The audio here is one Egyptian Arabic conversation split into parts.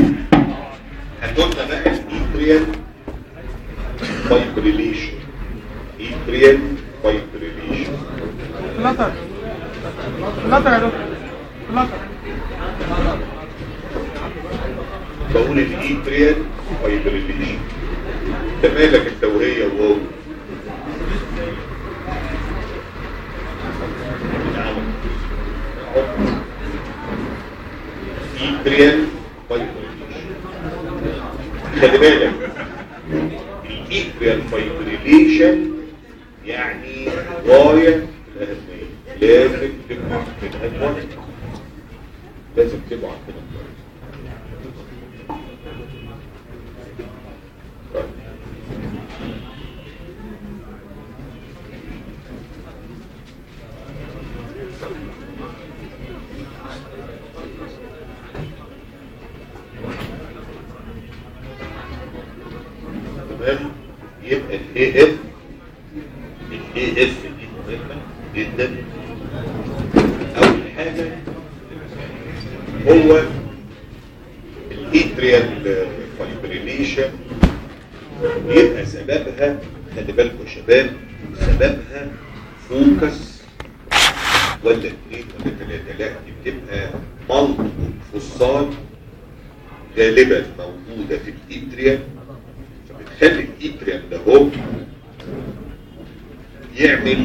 هتقولنا بقى الايتريال فايبريليشن ايتريال فايبريليشن فلتر فلتر يا دكتور فلتر بقول الايتريال فايبريليشن انت مالك انت وهي وهو ايتريال فايبريليشن خلي بالك الايتريال فايبريليشن يعني غاية في الأهمية لازم تبقى من لازم تبقى عندنا تمام يبقى الاي اف الاي اف دي مهمه جدا اول حاجه هو الاتريال فايبريليشن بيبقى سببها خلي بالكم يا شباب سببها فوكس ولا اثنين ولا ثلاثه لا دي بتبقى مالتيبل فوساي غالبا موجوده في الاتريال فبتخلي الاتريال ده هو يعمل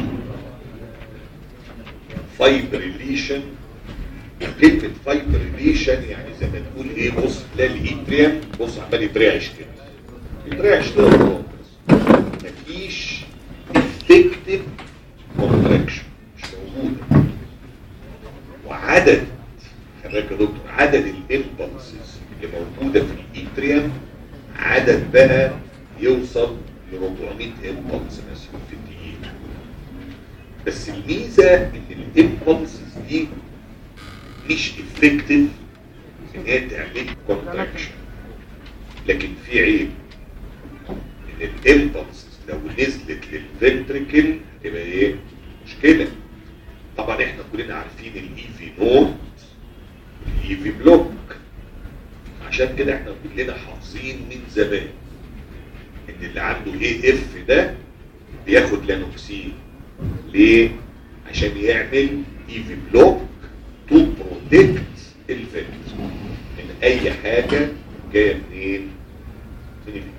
فايبريليشن كلمة فايبريليشن يعني زي ما تقول ايه بص تلاقي الاتريم بص عمال يترعش كده يترعش كده خلاص مفيش افكتيف كونتراكشن مش موجودة وعدد خلي بالك يا دكتور عدد الامبلسز اللي موجودة في الاتريم عدد بقى يوصل ل 400 امبلس مثلا في الدقيقة بس الميزة ان الامبلسز دي مش افكتيف ان هي تعمل كونتراكشن لكن في عيب ان الامبلسز لو نزلت للفنتريكل تبقى ايه مشكلة طبعا احنا كلنا عارفين الاي في نوت والاي في بلوك عشان كده احنا كلنا حافظين من زمان ان اللي عنده اي اف ده بياخد لانوكسين ليه عشان يعمل اي في بلوك تو بروتكت الفنت من اي حاجة جاية منين من الفنت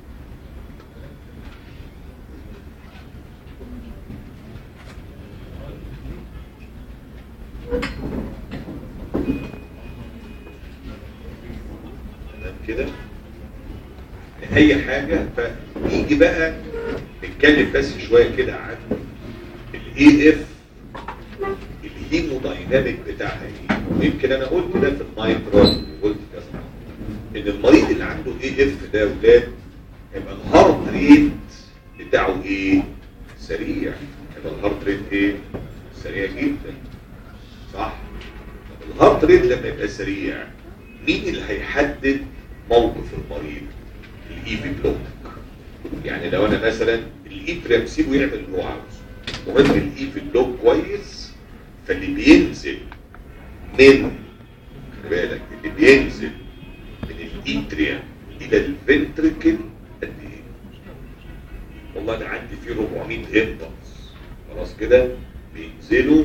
تمام كده من اي حاجة فنيجي بقى نتكلم بس شوية كده عن الاي اف الهيمودايناميك بتاعها ايه ويمكن انا قلت ده في المايكرو قلت كذا ان المريض اللي عنده اي اف ده يا ولاد يبقى الهارت ريت بتاعه ايه سريع يبقى الهارت ريت ايه سريع جدا صح طب الهارت ريت لما يبقى سريع مين اللي هيحدد موقف المريض الاي في بلوك يعني لو انا مثلا الاي سيبه يعمل اللي هو عاوزه مهم الاي في بلوك كويس فاللي بينزل من خلي بالك اللي بينزل من الاتريا الى الفنتريكل قد ايه والله انا عندي فيه 400 امبلس خلاص كده بينزلوا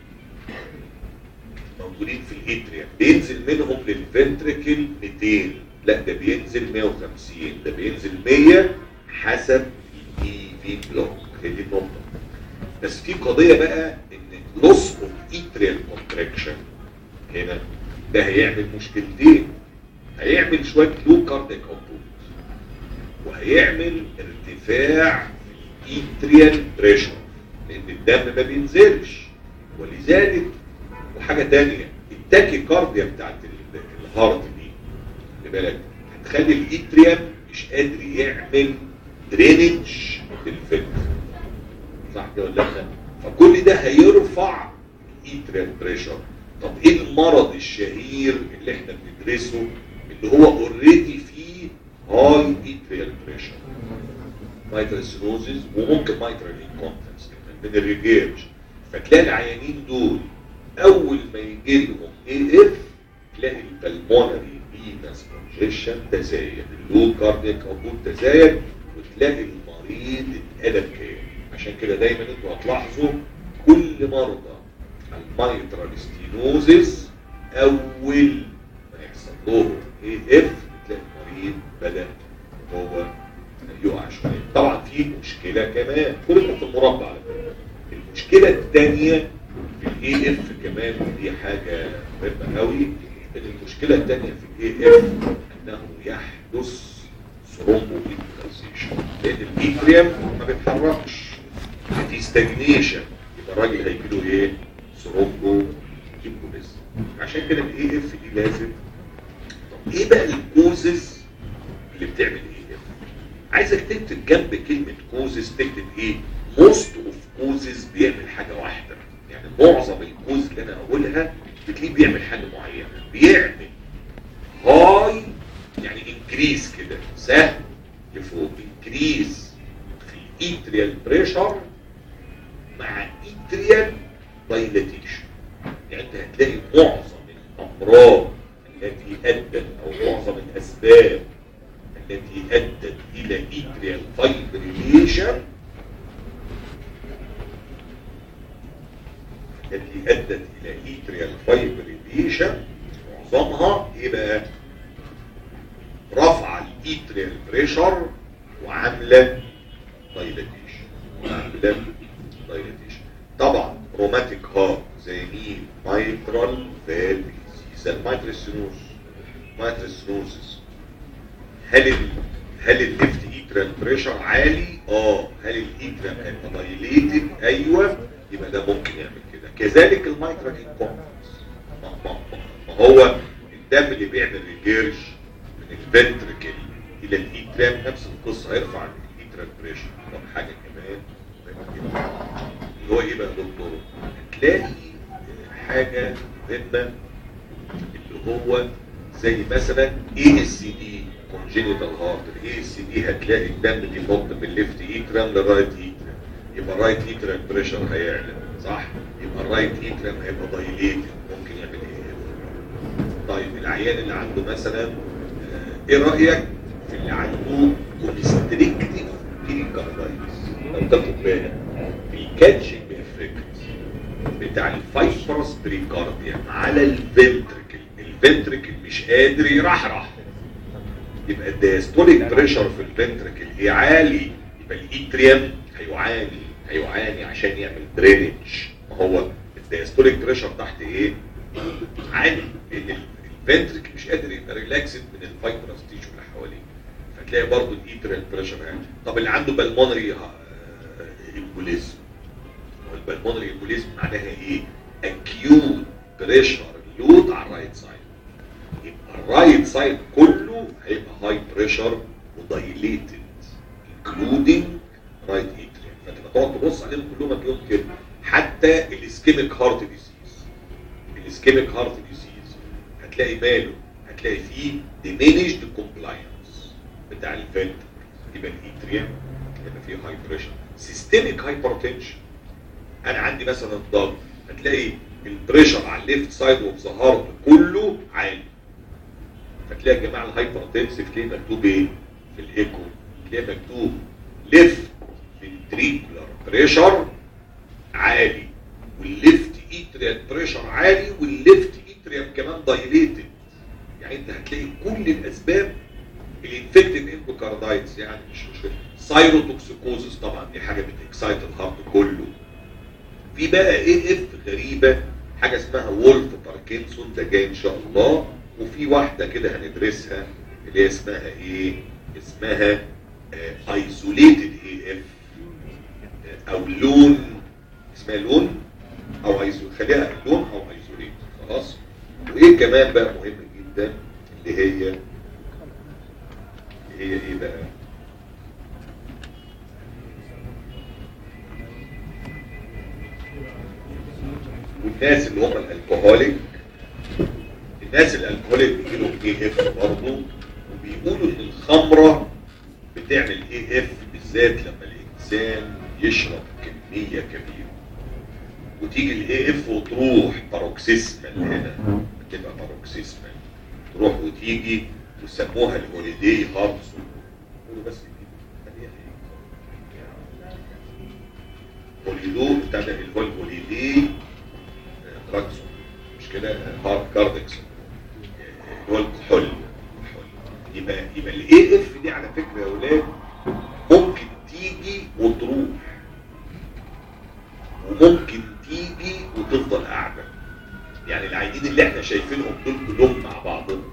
موجودين في الاتريا بينزل منهم للفنتريكل 200 لا ده بينزل 150 ده بينزل 100 حسب الاي في بلوك هي دي النقطه بس في قضيه بقى ان لوس اوف اتريال كونتراكشن هنا ده هيعمل مشكلتين هيعمل شويه لو كارديك اوتبوت وهيعمل ارتفاع اتريال بريشر لان الدم ما بينزلش ولذلك وحاجه تانية التاكي كارديا بتاعت ال- الهارت دي خلي بالك هتخلي الاتريم مش قادر يعمل درينج للفلتر صح كده ولا لا فكل ده هيرفع الاتريال بريشر طب ايه المرض الشهير اللي احنا بندرسه اللي هو اوريدي فيه هاي اتريال بريشر مايترال سيروزز وممكن مايترال انكونتنس كمان من الريجيرج فتلاقي العيانين دول اول ما يجي لهم اي اف تلاقي البلمونري فينس كونجيشن تزايد اللو كاردياك اوتبوت تزايد وتلاقي المريض اتقلب كام عشان كده دايما انتوا هتلاحظوا كل مرضى المايترال ستينوزيس اول ما يحصل لهم اي اف تلاقي المريض بدا هو يقع شويه طبعا في مشكله كمان كل ده في المربع على فكره المشكله الثانيه في الاي اف كمان ودي حاجه مهمه قوي ان المشكله الثانيه في الاي اف انه يحدث ثرومبو لان الاتريم ما بيتحركش في ستاجنيشن يبقى الراجل هيجي له ايه ثرومبو امبوليزم عشان كده الاي اف دي لازم طب ايه بقى الكوزز اللي بتعمل ايه اف عايزك تكتب جنب كلمه كوزز تكتب ايه موست اوف كوزز بيعمل حاجه واحده يعني معظم الكوز اللي انا اقولها بتلاقيه بيعمل حاجه معينه بيعمل هاي يعني انكريز كده سهل لفوق انكريز في الايتريال بريشر مع ايتريال دايلاتيشن يعني انت هتلاقي معظم الامراض التي ادت او معظم الاسباب التي ادت الى ايتريال فايبريليشن التي ادت الى ايتريال فايبريليشن معظمها ايه بقى رفع الايتريال بريشر وعامله دايلاتيشن وعامله دايلاتيشن طبعا روماتيك هارت زي مين مايترال فالف زي المايترال سينوس مايترال سينوسس هل ال هل الليفت ايترال بريشر عالي اه هل الايترال هيبقى دايليتد ايوه يبقى ده ممكن يعمل كده كذلك المايترال انكونفرنس ما, ما, ما هو الدم اللي بيعمل ريجيرش من الفنتركل الى الايترام نفس القصه هيرفع الايترال بريشر طب حاجه كمان اللي هو ايه بقى يا دكتور هتلاقي حاجه مهمه اللي هو زي مثلا اي اس سي دي كونجينيتال هارت الاي اس سي دي هتلاقي الدم بينط من الليفت ايترام للرايت ايترام يبقى الرايت ايترام بريشر هيعلى صح يبقى الرايت ايترام هيبقى دايليتد ممكن يعمل ايه طيب العيان اللي عنده مثلا آه، ايه رايك في اللي عنده كونستريكتيف بيريكاردايتس لو تاخد بالك الكاتشنج افكت بتاع الفايبرس بريكارديا على الفنتركل الفنتركل مش قادر يرحرح يبقى الدايستوليك بريشر في الفنتركل ايه عالي يبقى الايتريم هيعاني هيعاني عشان يعمل درينج ما هو الدايستوليك بريشر تحت ايه عالي لان الفنتركل مش قادر يبقى ريلاكسد من الفايبرس تيشو اللي حواليه فتلاقي برضه الايتريال بريشر عالي طب اللي عنده بالمونري امبوليزم والبلمونري امبوليزم معناها ايه اكيوت بريشر لود على الرايت سايد يبقى الرايت سايد كله هيبقى هاي بريشر ودايليتد انكلودنج رايت اتريم فتبقى تقعد تبص عليهم كلهم هتلاقيهم كده حتى الاسكيميك هارت ديزيز الاسكيميك هارت ديزيز هتلاقي ماله هتلاقي فيه diminished compliance بتاع الفنتر يبقى الاتريم يبقى فيه هاي بريشر سيستميك هايبرتنشن انا عندي مثلا ضغط هتلاقي البريشر على الليفت سايد اوف ذا هارت كله عالي فتلاقي يا جماعه الهايبرتنسيف تلاقي مكتوب ايه في الايكو تلاقي مكتوب ليفت فنتريكولار بريشر عالي والليفت ايتريال بريشر عالي والليفت ايتريال كمان دايليتد يعني انت هتلاقي كل الاسباب الانفكتيف اندوكاردايتس يعني مش مشكله سايروتوكسيكوزس طبعا دي حاجه بتكسايت الهارت كله في بقى ايه اف غريبه حاجه اسمها وولف باركنسون ده جاي ان شاء الله وفي واحده كده هندرسها اللي هي اسمها ايه اسمها ايزوليتد اي اف او لون اسمها لون او ايزو خليها لون او ايزوليت خلاص وايه كمان بقى مهم جدا اللي هي اللي هي ايه بقى والناس اللي هم الالكوهوليك الناس الالكوهوليك بيجيلهم اي اف برضه وبيقولوا ان الخمره بتعمل اي اف بالذات لما الانسان يشرب كميه كبيره وتيجي الاي اف وتروح باروكسيسمال هنا بتبقى باروكسيسمال تروح وتيجي وسموها الهوليدي هارتس قولوا بس كده خليها هيك. هوليدو بتاع ده اللي هو الهوليدي دراكسون مش كده هارد كاردكس اللي هو الكحول الكحول. يبقى يبقى الاي اف دي على فكره يا اولاد ممكن تيجي وتروح وممكن تيجي وتفضل قاعده يعني العينين اللي احنا شايفينهم دول كلهم مع بعضهم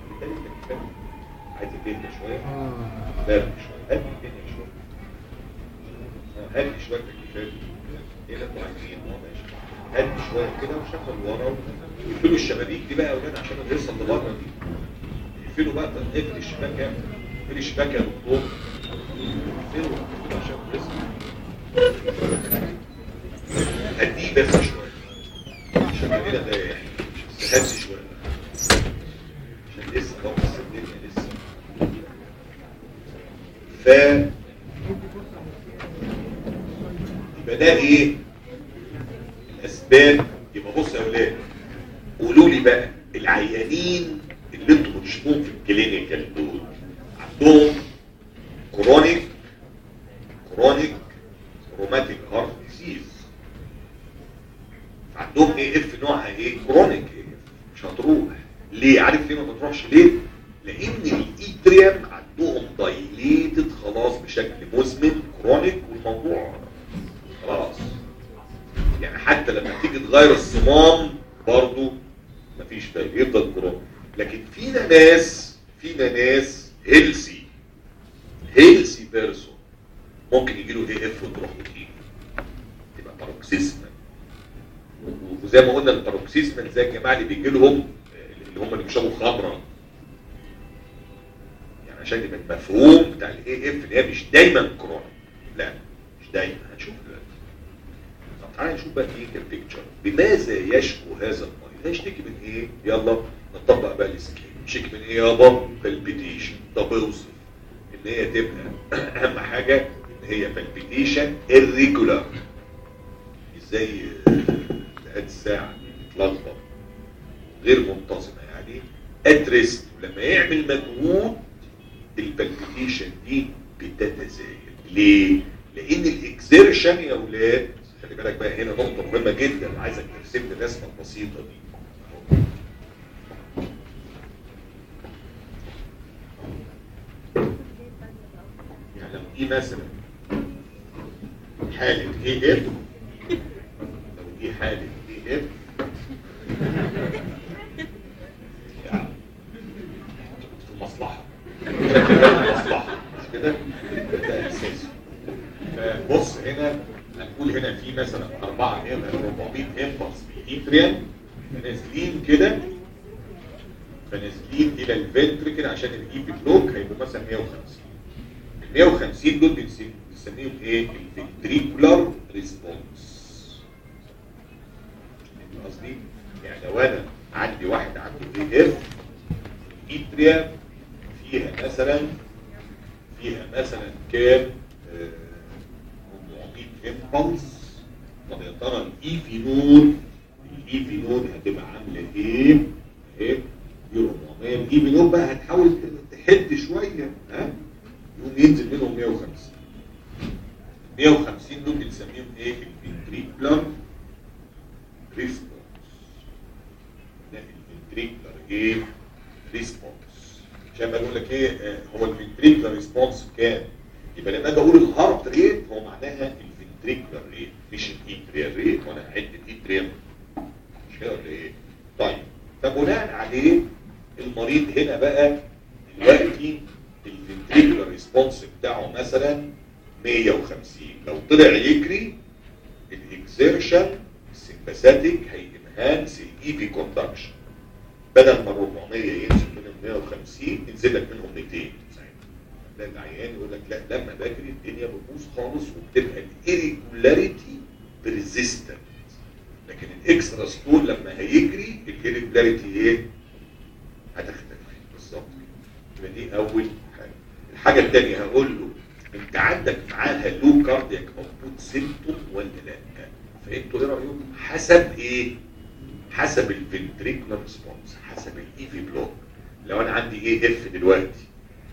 عايز تهدى شويه بارد شويه هدي الدنيا شويه آه، هدي شويه التكييفات ايه اللي انتوا عايزين اه ماشي هدي شويه كده وشغل ورا ويقفلوا الشبابيك دي بقى يا اولاد عشان الهرصه اللي بره دي يقفلوا بقى اقفل الشباك اقفل الشباك يا دكتور اقفلوا اقفلوا عشان الهرصه هديه بس شويه عشان كده ده يعني بس هدي شويه عشان لسه هو بس الدنيا لسه ف يبقى ده ايه الاسباب يبقى بص يا اولاد قولوا لي بقى العيانين اللي انتوا بتشوفوهم في الكلينيكال دول عندهم كرونيك كرونيك روماتيك هارت ديزيز عندهم ايه اف نوعها ايه كرونيك ايه مش هتروح ليه عارف ليه ما بتروحش ليه لان الايتريم عندهم دايليتد خلاص بشكل مزمن كرونيك والموضوع خلاص يعني حتى لما تيجي تغير الصمام برضو مفيش فايده يفضل كرونيك لكن فينا ناس فينا ناس هيلسي هيلسي بيرسون ممكن يجي له اي اف وتروح وتيجي تبقى باروكسيزما وزي ما قلنا الباروكسيزما زي الجماعه اللي بيجي لهم اللي هم اللي بيشربوا خمره يعني عشان يبقى المفهوم بتاع الاي اف اللي هي مش دايما كورونا لا مش دايما هنشوف دلوقتي طب تعالى نشوف بقى ايه البيكتشر بماذا يشكو هذا المريض هيشتكي من ايه يلا نطبق بقى السكيم يشتكي من ايه يابا بالبيتيشن طب اوصف ان هي تبقى اهم حاجه ان هي بالبيتيشن irregular مش زي دقات الساعه تلخبط غير منتظمه يعني اترست لما يعمل مجهود البالبيتيشن دي بتتزايد ليه؟ لان الاكزيرشن يا اولاد خلي بالك بقى هنا نقطه مهمه جدا عايزك ترسم لي الرسمه البسيطه دي يعني لو دي مثلا حاله اي اف لو دي حاله اي اف يعني في المصلحه مصلحه مش كده ده اساسي فبص هنا هنقول هنا في مثلا 4 ام 400 امبلس في الايتريم نازلين كده فنازلين الى الفنتركل عشان الاي بلوك هيبقوا مثلا 150 ال 150 دول بنسم- بنسميهم ايه؟ الفنتريكولار ريسبونس فاهم قصدي؟ يعني لو انا عندي واحد عنده اي اف ايتريا فيها مثلا فيها مثلا كام آه، 400 امبلس طب يا ترى الاي في نود الاي في نود هتبقى عامله ايه؟ ايه؟ دي 400 الاي في نود بقى هتحاول تحد شويه ها؟ يقوم ينزل منهم 150 150 دول بنسميهم ايه؟ الفنتريكولار ريسبونس ده الفنتريكولار ايه؟ ريسبونس عشان ما اقول لك ايه آه، هو الفنتريكولار ريسبونس كام؟ يبقى لما اجي اقول الهارت ريت هو معناها الفنتريكولار ريت مش الايتريال ريت وانا هعد الايتريال مش كده ولا ايه؟ طيب فبناء عليه المريض هنا بقى دلوقتي الفنتريكولار ريسبونس بتاعه مثلا 150 لو طلع يجري الاكزيرشن السمباثيك هينهانس الاي في كوندكشن بدل ما 400 ينزل منهم 150 ينزل لك منهم 200 ساعتها ده العيان يقول لك لا لما بجري الدنيا بتبوظ خالص وبتبقى الايريجولاريتي بريزيستنت لكن الاكسترا ستول لما هيجري الايريجولاريتي ايه؟ هتختفي بالظبط كده. يبقى دي اول حاجه الحاجه الثانيه هقول له انت عندك معاها لو كاردياك موجود سيمتوم ولا لا فانتوا ايه رايكم حسب ايه حسب الفنتريكولار ريسبونس حسب الاي في بلوك لو انا عندي ايه اف دلوقتي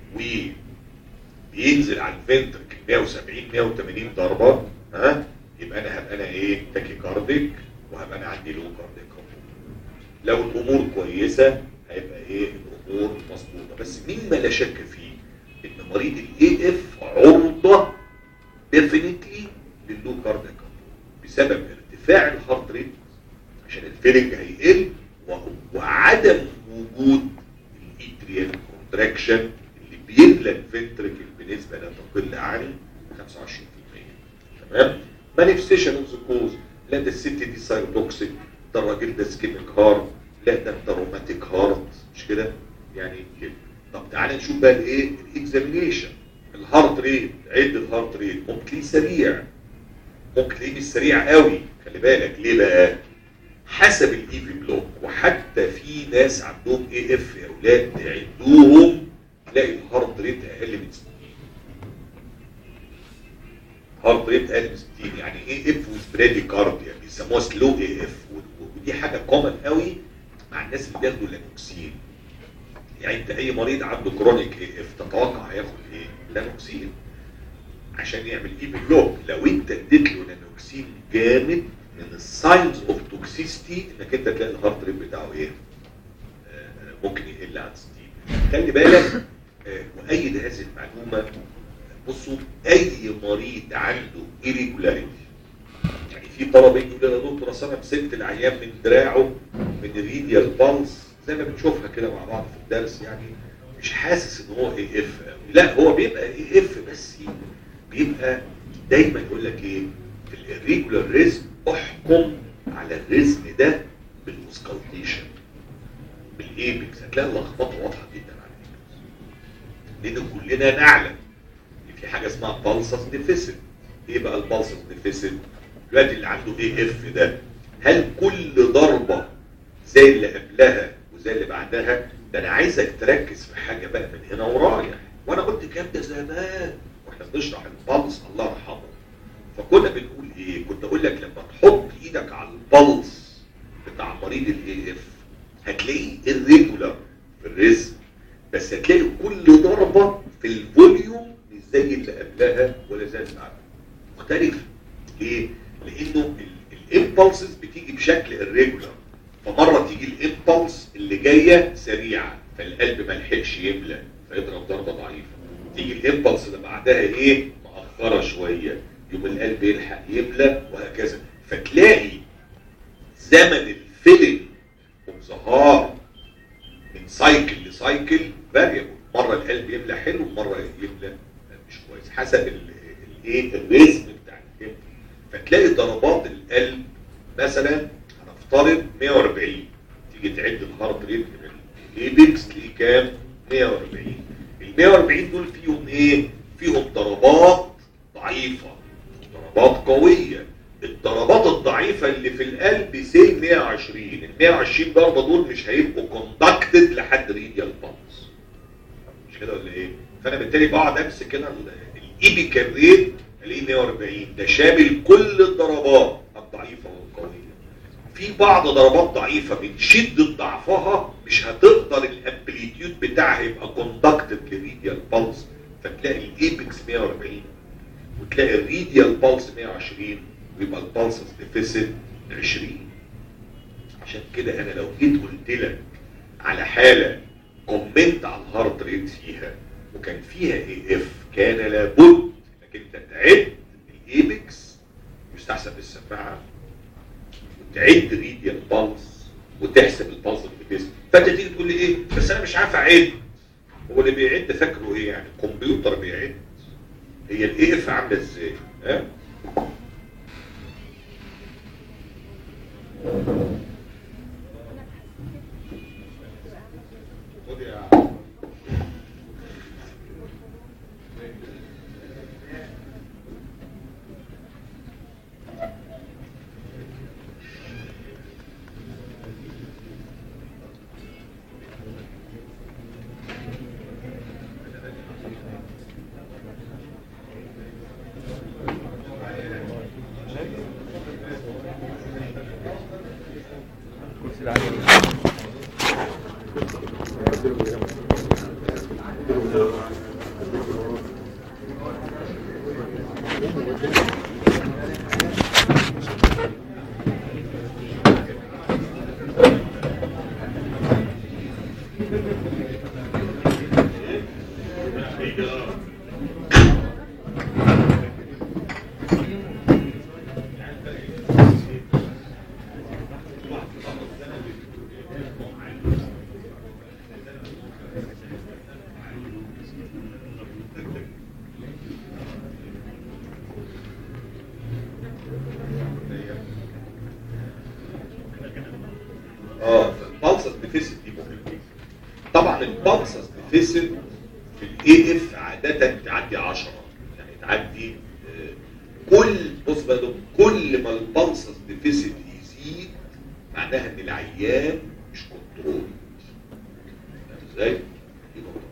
وبينزل على الفنترك 170 180 ضربه ها يبقى انا هبقى انا ايه تاكي كارديك وهبقى انا عندي لو كارديك لو الامور كويسه هيبقى ايه الامور مظبوطه بس مما لا شك فيه ان مريض الاي اف عرضه ديفينتلي لللو كارديك بسبب ارتفاع الهارت ريت عشان الفيلنج هيقل و- وعدم وجود الايتريال كونتراكشن اللي بيملى الفنتركل بنسبه لا تقل عن 25% تمام مانيفستيشن اوف ذا كوز لا ده الست دي سايروتوكسيك ده الراجل ده سكيميك هارت لا ده انت روماتيك هارت مش كده يعني كده طب تعالى نشوف بقى الايه الاكزامينيشن الهارت ريت عد الهارت ريت ممكن تلاقيه سريع ممكن تلاقيه مش سريع قوي خلي بالك ليه بقى حسب الاي في بلوك وحتى في ناس عندهم اي اف يا اولاد تعدوهم تلاقي الهارت ريت اقل من 60 هارت ريت اقل من 60 يعني ايه اف وسبريدي كارديا بيسموها سلو اي اف ودي حاجه كومن قوي مع الناس اللي بياخدوا لانوكسين يعني انت اي مريض عنده كرونيك اي اف تتوقع هياخد ايه؟ لانوكسين عشان يعمل ايه بلوك لو انت اديت له لانوكسين جامد من الساينز اوف توكسيستي انك انت تلاقي الهارت ريت بتاعه ايه؟ آه، ممكن يقل عن 60 خلي بالك آه، وايد هذه المعلومه بصوا اي مريض عنده irregularity يعني في طلبه يقول لي يا دكتور اصل انا مسكت العيان من دراعه من الريديال بالز زي ما بنشوفها كده مع بعض في الدرس يعني مش حاسس ان هو اي اف قوي لا هو بيبقى اي اف بس بيبقى دايما يقول لك ايه في الريجولار ريزم احكم على الريزم ده بالمسكالتيشن بالايبكس هتلاقي اللخبطه واضحه جدا على الايبكس لان كلنا نعلم ان في حاجه اسمها بالسس ديفيسيت ايه بقى البالسس ديفيسيت دلوقتي اللي عنده اي اف ده هل كل ضربه زي اللي قبلها وزي اللي بعدها ده انا عايزك تركز في حاجه بقى من هنا ورايح وانا قلت الكلام ده زمان واحنا بنشرح البلس الله يرحمه فكنا بنقول ايه كنت اقول لك لما تحط ايدك على البلس بتاع مريض الاي اف هتلاقيه الريجولار في الريزم بس هتلاقي كل ضربه في الفوليوم مش زي اللي قبلها ولا زي اللي بعدها مختلف ليه؟ لانه الامبلسز بتيجي بشكل الريجولار فمره تيجي الامبلس اللي جايه سريعه فالقلب ما لحقش يملى فيضرب ضربه ضعيفه تيجي الامبلس اللي بعدها ايه مأخره شويه يوم القلب يلحق يملى وهكذا فتلاقي زمن الفيلم والظهار من سايكل لسايكل فاريبل مره القلب يملى حلو ومره يملى مش كويس حسب الايه الريزم بتاع القلب فتلاقي ضربات القلب مثلا هنفترض 140 تيجي تعد الهارت ريت من الايبكس تلاقيه كام 140 ال 140 دول فيهم ايه فيهم ضربات ضعيفه ضربات قويه الضربات الضعيفه اللي في القلب سي 120 ال 120 ضربه دول مش هيبقوا كوندكتد لحد ريديال بالز مش كده ولا ايه فانا بالتالي بقعد امسك كده الايبيكال ريت الاقيه 140 ده شامل كل الضربات الضعيفه والقويه في بعض ضربات ضعيفه من شده ضعفها مش هتقدر الامبليتيود بتاعها يبقى كوندكتد لريديال بالز فتلاقي الايبكس 140 وتلاقي الريديال بالز 120 ويبقى البالسز ديفيسيت 20 عشان كده انا لو جيت قلت لك على حاله كومنت على الهارت ريت فيها وكان فيها اي اف كان لابد انك انت تعد الايبكس يستحسن بالسماعه وتعد ريديال بالز وتحسب البالز اللي فانت تيجي تقول لي ايه بس انا مش عارف اعد هو اللي بيعد فاكره ايه يعني الكمبيوتر بيعد هي الاي اف عامله ازاي ها خد يا عم. اه البلسس ديفيسيت دي مهمه طبعا البلسس ديفيسيت في الاي اف عاده تعدي 10 يعني تعدي آه، كل بص بقى دول، كل ما البلسس ديفيسيت يزيد معناها ان العيان مش كنترول فاهم ازاي؟ دي نقطه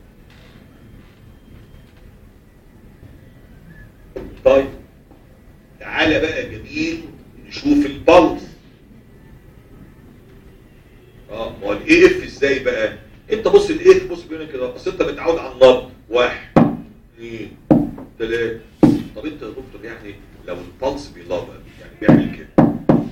طيب تعالى بقى جميل نشوف البلس اه ما هو الاي اف ازاي بقى انت بص الاي اف بص بينا كده اصل انت متعود على النبض واحد اثنين ثلاثة طب انت يا دكتور يعني لو البلس بيلابق يعني بيعمل كده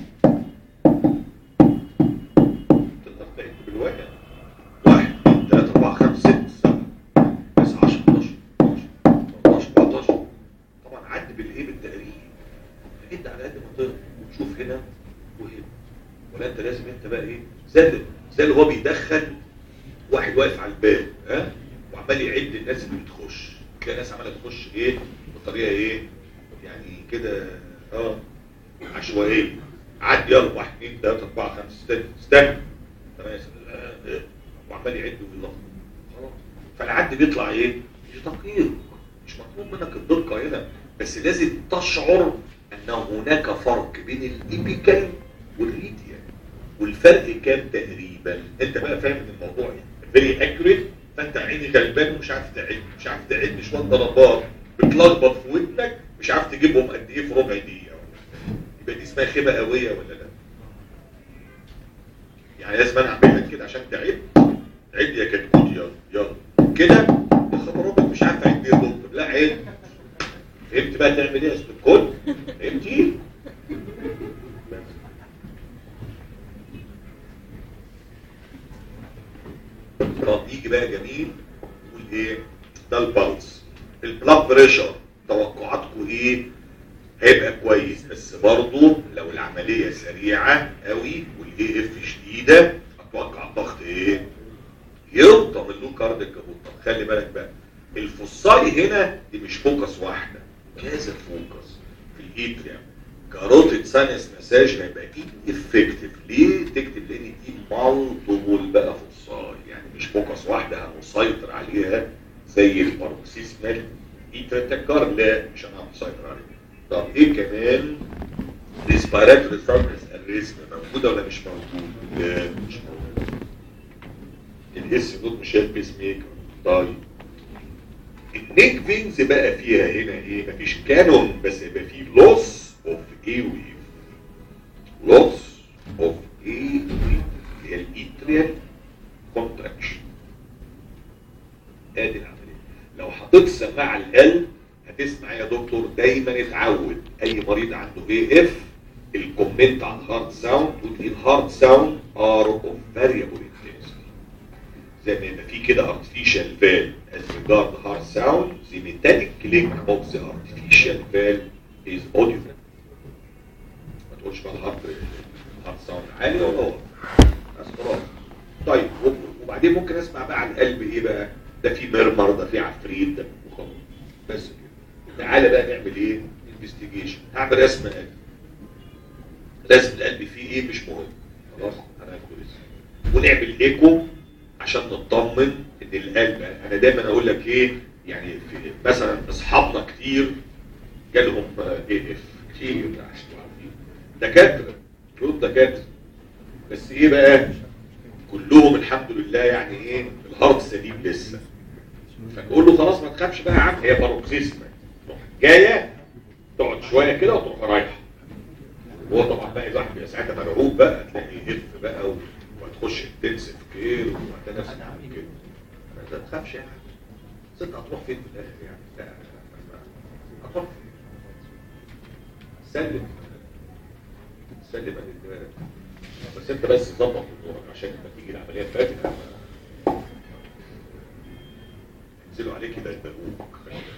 تقدر تعد بالواحد واحد اثنين ثلاثة أربعة خمسة ستة سبعة تسعة 10 11 12 13 14 طبعا عد بالايه بالتقريب عد على قد ما تقدر وتشوف هنا وهنا ولا انت لازم انت بقى ايه زي اللي- زي اللي هو بيدخل واحد واقف على الباب ها وعمال يعد الناس اللي بتخش تلاقي ناس عماله تخش ايه بطريقه ايه يعني كده اه عشوائيه عد يلا واحد اثنين ثلاثه اربعه خمسه سته استنى تمام آه، آه. وعمال يعد ويلخبط خلاص فالعد بيطلع ايه؟ مش دقيق مش مطلوب منك الدقه هنا بس لازم تشعر ان هناك فرق بين الايبيكال والريديال والفرق كام تقريبا انت بقى فاهم ان الموضوع فيري اكيوريت فانت عيني غلبان ومش عارف تعد مش عارف تعد شويه ضربات بتلخبط في ودنك مش عارف تجيبهم قد ايه في ربع دقيقه ولا يبقى دي اسمها خيبه قويه ولا لا؟ يعني لازم انا اعمل لك كده عشان تعد عد يا كتكوت يلا يلا كده يا خبر ابيض مش عارف اعد ايه يا دكتور لا عد فهمت بقى تعمل ايه يا استاذ الكل؟ فهمتي؟ طب يجي بقى جميل يقول ايه ده البلس البلاد بريشر توقعاتكم ايه هيبقى كويس بس برضه لو العمليه سريعه قوي والاي اف شديده اتوقع الضغط ايه يرضى من له كارديك كابوت طب خلي بالك بقى الفصاي هنا دي مش فوكس واحده كذا فوكس في الايتريم كاروتيد سانس مساج هيبقى اكيد افكتيف ليه تكتب لان دي مالتيبل بقى فصاي يعني مش فوكس واحده هنسيطر عليها زي الباروكسيزمال ايتريتاكار لا مش انا هنسيطر عليها طب ايه كمان ريسبيراتوري سايكلز الريسم موجوده ولا مش موجود؟ لا مش موجود الاس دوت مش هيلبس ميكر طيب النيك فينز بقى فيها هنا ايه مفيش كانون بس يبقى فيه لوس اوف اي ويف لوس اوف اي ويف اللي هي الايتريال كونتراكشن ادي العمليه لو حطيت السماعه على القلب هتسمع يا دكتور دايما اتعود اي مريض عنده اي اف الكومنت على الهارد ساوند تقول ايه الهارد ساوند ار اوف فاريبل انتنسيتي زي ما يبقى في كده artificial valve as regard hard sound the metallic click of the artificial valve is audible ما تقولش بقى الهارد الهارد ساوند عالي ولا واطي بس خلاص طيب وبعدين ممكن اسمع بقى على القلب ايه بقى ده في مرمر ده في عفريت ده وخلاص بس كده تعالى بقى نعمل ايه انفستيجيشن هعمل رسم قلب رسم القلب فيه ايه مش مهم خلاص هناخد رسم ونعمل ايكو عشان نطمن ان القلب انا دايما اقول لك ايه يعني في مثلا اصحابنا كتير جالهم اي اف كتير عشان تبقوا عارفين دكاتره كلهم دكاتره بس ايه بقى كلهم الحمد لله يعني ايه الهارت سليم لسه فنقول له خلاص ما تخافش بقى يا عم هي باروكسيزما تروح جايه تقعد شويه كده وتروح رايحه هو طبعا بقى الواحد بيبقى ساعتها مرعوب بقى تلاقي هيف بقى و- وهتخش انتنسيف كير وهتلاقي نفسك عامل كده ما تخافش يعني ست هتروح فين في الاخر يعني لا، لا، لا، لا. هتروح فين؟ سلم سلم لله بس انت بس ظبط امورك عشان لما تيجي العمليه الفاتحه ينزلوا عليك كده يبلغوك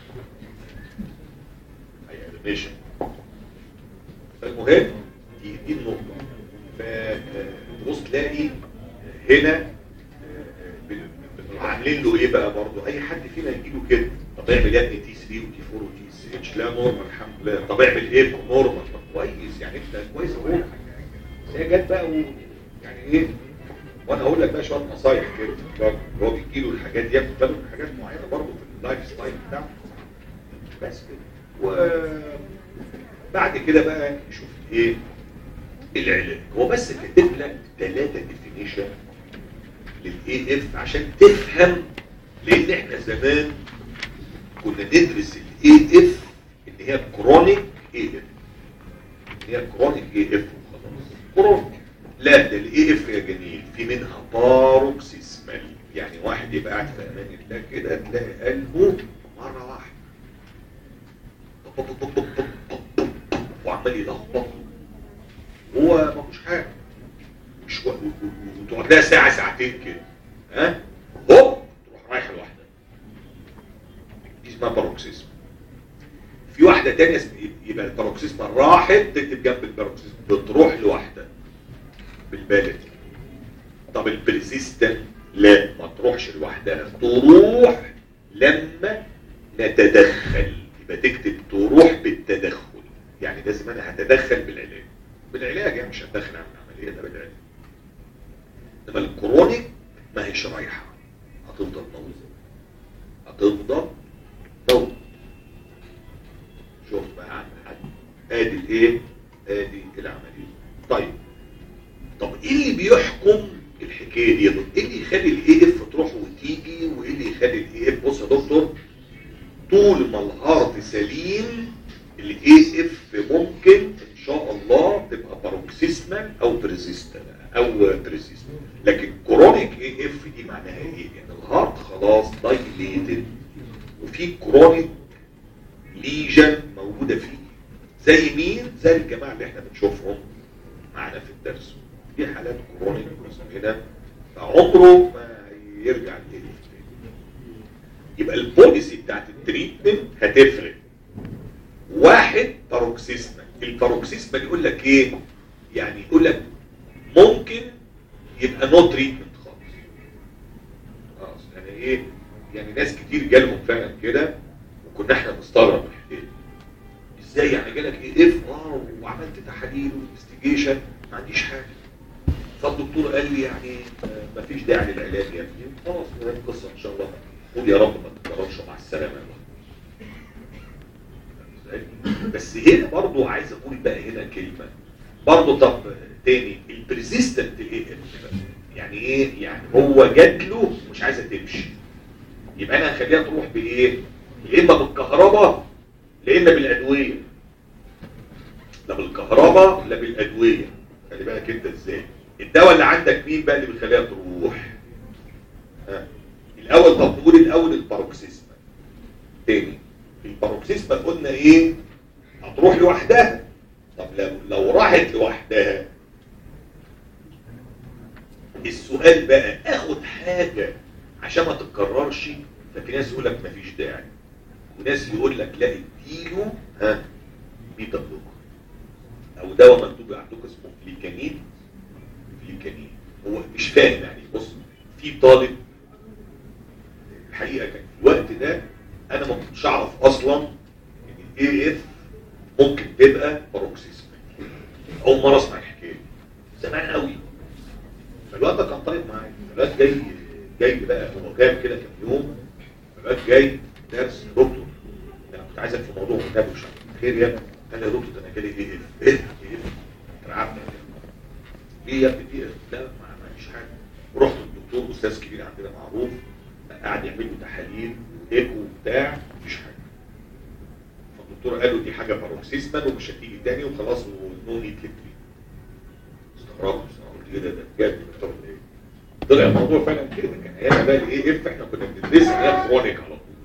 هيقلمشك فالمهم دي دي النقطه فتبص تلاقي هنا آه، بن- بن- عاملين له ايه بقى برضه اي حد فينا يجيله كده طب اعمل يا ابني تي 3 وتي 4 وتي اس اتش لا نورمال الحمد لله طب اعمل ايه في نورمال طب كويس يعني انت كويس اهو بس هي جت بقى و... يعني ايه وانا اقول لك بقى شويه نصايح كده برضه. هو بيجي له الحاجات دي ياخد باله من حاجات معينه برضه في اللايف ستايل بتاعه بس كده وبعد كده بقى نشوف ايه العلاج هو بس كاتب لك ثلاثه ديفينيشن للاي اف عشان تفهم لان احنا زمان كنا ندرس الاي اف ان هي كرونيك اي اف هي كرونيك اي اف وخلاص كرونيك لا ده الاي اف يا جميل في منها باروكسيسمال يعني واحد يبقى قاعد في امان الله كده تلاقي قلبه مره واحده وعمال يلخبط هو ما فيهوش حاجه مش و- و- و- وتقعد لها ساعه ساعتين كده ها هوب تروح رايحه لوحدها دي اسمها باروكسيزم في واحده تانية اسم- يبقى الباروكسيزم راحت تكتب جنب الباروكسيزم بتروح لوحدها بالبلدي طب البريزيستنت لا ما تروحش لوحدها تروح لما نتدخل يبقى تكتب تروح بالتدخل يعني لازم انا هتدخل بالعلاج بالعلاج يعني مش هتدخل عن العمليه ده بالعلاج انما الكرونيك ما هيش رايحه هتفضل موجوده هتفضل موجوده شفت بقى عن حد ادي الايه ادي العمليه طيب طب ايه اللي بيحكم الحكايه دي ايه اللي يخلي الاي اف تروح وتيجي وايه اللي يخلي الاي اف بص يا دكتور طول ما الهارت سليم الاي اف ممكن ان شاء الله تبقى باروكسيسمال او بريزيستال او بريزيستال لكن كرونيك اي اف دي معناها ايه؟ يعني الهارت خلاص دايليتد وفي كرونيك ليجن موجوده فيه زي مين؟ زي الجماعه اللي احنا بنشوفهم معانا في الدرس دي حالات كرونيك هنا فعمره ما يرجع للاي اف يبقى البوليسي بتاعت التريتمنت هتفرق واحد باروكسيسمال الباروكسيسمال يقول لك ايه يعني يقول لك ممكن يبقى نو تريتمنت خالص خلاص يعني ايه يعني ناس كتير جالهم فعلا كده وكنا احنا نستغرب من الحكايه دي. ازاي يعني جالك ايه اف اه وعملت تحاليل وانفستيجيشن ما عنديش حاجه فالدكتور قال لي يعني آه، مفيش داعي للعلاج يا ابني خلاص ده القصه ان شاء الله قول يا رب ما تتكررش مع السلامه يا رب. إزاي؟ بس هنا برضو عايز اقول بقى هنا كلمه برضو طب تاني البريزيستنت ايه يعني ايه يعني هو جات له مش عايزه تمشي يبقى انا هخليها تروح بايه يا اما بالكهرباء يا اما بالادويه لا بالكهرباء لا بالادويه خلي بالك انت ازاي الدواء اللي عندك مين بقى اللي بيخليها تروح ها الاول طب نقول الاول الباروكسيزما تاني الباروكسيزما قلنا ايه هتروح لوحدها طب لو لو راحت لوحدها السؤال بقى اخد حاجه عشان ما تتكررش ففي ناس يقول لك مفيش داعي وناس يقول لك لا اديله ها بيتا بلوكر او دواء مكتوب عندكم اسمه فليكانين فليكانين هو مش فاهم يعني بص في طالب الحقيقه كان في الوقت ده انا ما كنتش اعرف اصلا ان الاي اف ممكن تبقى باروكسيزم اول مره اسمع الحكايه دي. زمان قوي فالوقت ده كان طالب معايا الوقت جاي جاي بقى هو غاب كده كام يوم الوقت جاي درس يا دكتور انا كنت عايزك في موضوع كتاب مش عارف. خير يا ابني قال لي يا دكتور ده انا جالي ايه اف ايه ايه اترعبت ليه يا ابني دي لا ما ما فيش حاجه ورحت للدكتور استاذ كبير عندنا معروف قعد يعمل له تحاليل وايكو وبتاع مفيش حاجه فالدكتور قال له دي حاجه باروكسيزمال ومش هتيجي تاني وخلاص ونو نيد للتريتمنت استغربت قلت ايه ده ده بجد دكتور ايه طلع الموضوع فعلا كده كان ايام بقى الايه اف احنا كنا بندرسها هي كرونيك على طول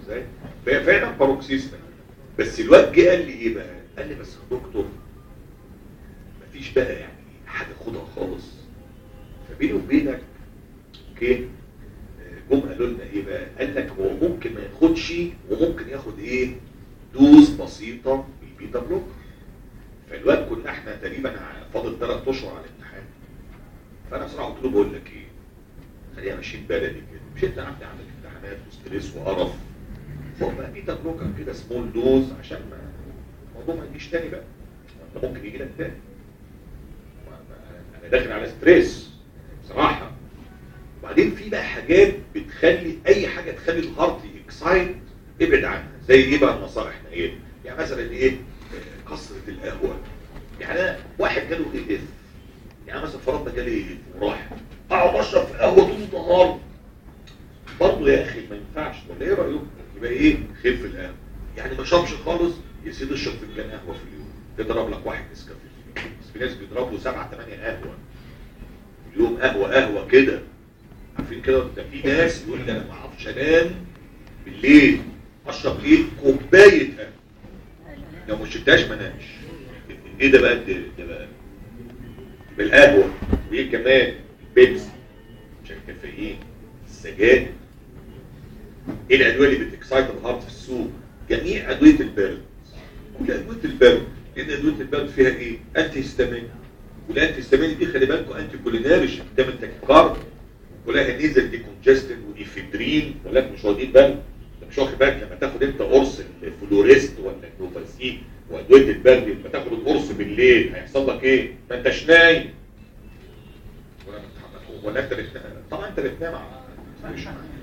ازاي فهي فعلا باروكسيزمال بس الواد جه قال لي ايه بقى قال لي بس يا دكتور مفيش بقى يعني حاجه خدها خالص فبيني وبينك اوكي آه، جم قالوا لنا ايه بقى قال لك هو ممكن ما ياخدش وممكن ياخد ايه دوز بسيطه بالبيتا بلوكر فالواد كنا احنا تقريبا ع- فاضل ثلاث اشهر على الامتحان فانا بصراحه قلت له بقول لك ايه خليها ماشيين بلدي كده مش انت عندي عندك امتحانات وستريس وقرف فوق بقى بيتا بلوكر كده سمول دوز عشان ما الموضوع ما يجيش تاني بقى انت ممكن يجي لك تاني ما- ما- انا داخل على ستريس بصراحه وبعدين في بقى حاجات بتخلي اي حاجه تخلي الهارت اكسايت ابعد عنها زي ايه بقى نصائحنا ايه يعني مثلا ايه آه، كثره القهوه يعني أنا واحد جاله ايه اف يعني مثلا فرضنا جالي ايه وراح اقعد اشرب في قهوه طول النهار برضه يا اخي ما ينفعش ولا ايه رايكم يبقى ايه خف القهوه يعني ما شربش خالص يا سيدي اشرب فنجان قهوه في اليوم تضرب لك واحد نسكافيه بس في ناس بيضرب له سبعه ثمانيه قهوه في اليوم قهوه قهوه كده عارفين كده ده في ناس يقول لي انا ما اعرفش انام بالليل اشرب ايه كوبايه قهوه لو ما شربتهاش ما انامش ايه ده بقى ده, ده بقى بالقهوه وايه كمان بيبسي عشان الكافيين السجاير ايه الادويه اللي بتكسايت الهارت في السوق جميع ادويه البرد كل ادويه البرد لان ادويه البرد فيها ايه انتي هيستامين والانتي هيستامين دي خلي بالكم انتي كوليناريش بتعمل تاكيكارد ولها نيزل ديكونجستن وايفيدرين ولكن مش واخدين بالك انت مش واخد بالك لما تاخد انت قرص الفلوريست ولا النوفاسين وادويه البرد لما تاخد القرص بالليل هيحصل لك ايه؟ ما انتش نايم ولا انت ولا انت بتنام طبعا انت بتنام مش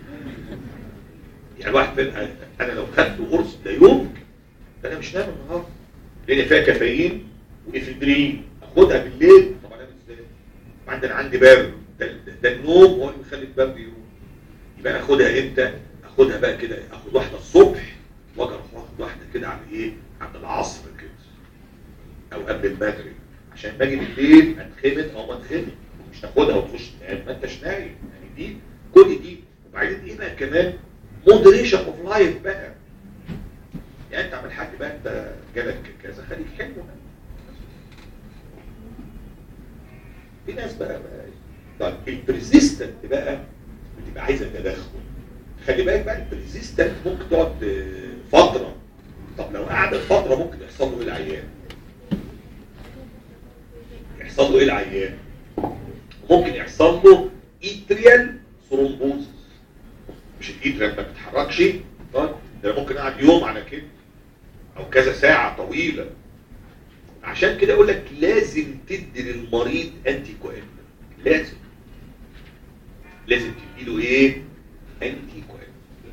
يعني الواحد فين انا لو خدت قرص ده يوم ده انا مش نايم النهارده لان فيها كافيين وافيدرين اخدها بالليل طب انام ازاي؟ بعدين عندي برد ده, ده, ده النوم هو اللي بيخلي البرد يروح يبقى انا اخدها امتى؟ اخدها بقى كده اخد واحده الصبح واجي اروح واخد واحده كده على ايه؟ عند العصر كده او قبل المغرب عشان باجي بالليل اتخمد او ما اتخمد مش تاخدها وتخش تنام ما انتش نايم يعني دي كل دي وبعدين ايه بقى كمان مودريشن اوف لايف بقى يعني انت عامل حاجه بقى انت جالك كذا خليك حلو بقى. في ناس بقى, بقى طيب البريزيستنت بقى بتبقى عايزه تدخل خلي بالك بقى البريزيستنت ممكن تقعد آه، فتره طب لو قعدت فتره ممكن يحصل له ايه العيان يحصل له ايه العيان ممكن يحصل له ايتريال ثرومبوزس مش الايتريال ما بتتحركش طيب ده ممكن قعد يوم على كده او كذا ساعه طويله عشان كده اقول لك لازم تدي للمريض انتي كوينت لازم لازم تديله ايه انتي كوينت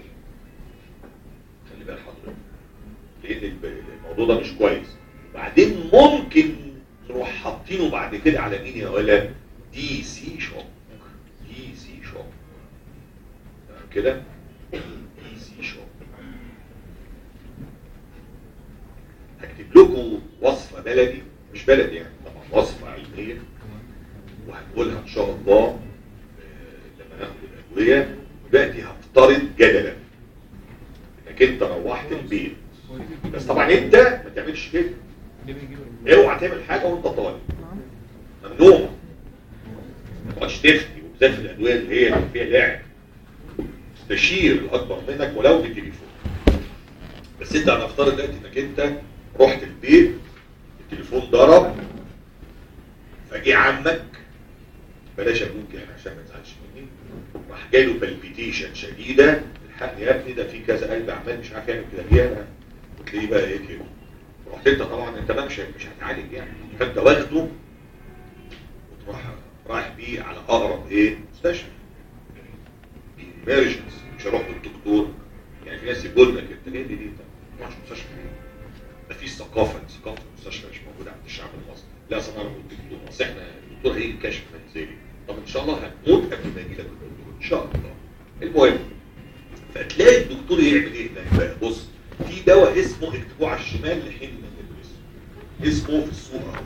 خلي بال حضرتك لان الب- الموضوع ده مش كويس بعدين ممكن نروح حاطينه بعد كده على مين يا ولا دي سي شوك دي سي شوك تمام كده دي سي شوك هكتب لكم وصفة بلدي مش بلدي يعني طبعا وصفة علمية وهنقولها ان شاء الله آه، لما ناخد الادوية دلوقتي هفترض جدلا انك انت روحت البيت بس طبعا انت ما تعملش كده اوعى تعمل حاجه وانت طالب ممنوع ما تقعدش تفتي وبالذات في الادويه اللي هي اللي فيها لعب استشير الاكبر منك ولو بالتليفون بس انت هنفترض دلوقتي انك انت رحت البيت التليفون ضرب فجه عمك بلاش ابوك يعني عشان ما تزعلش مني راح جاي له بالبيتيشن شديده الحقني يا ابني ده في كذا قلب عمال مش عارف يعمل كده ليه انا وتلاقيه بقى ايه كده رحت انت طبعا انت بقى مش مش هتعالج يعني فانت واخده وتروح رايح بيه على اقرب ايه مستشفى ايمرجنس مش هروح للدكتور يعني في ناس يقول لك انت ليه دي دي ما تروحش مستشفى ليه؟ ما فيش ثقافه ثقافه المستشفى مش موجوده عند الشعب المصري لا اصل انا اروح للدكتور اصل احنا الدكتور هيجي كشف منزلي طب ان شاء الله هتموت قبل ما يجي لك الدكتور ان شاء الله المهم فتلاقي الدكتور يعمل ايه هناك بقى بص في دواء اسمه اكتبوه على الشمال لحين ما ندرسه اسمه في السوق اهو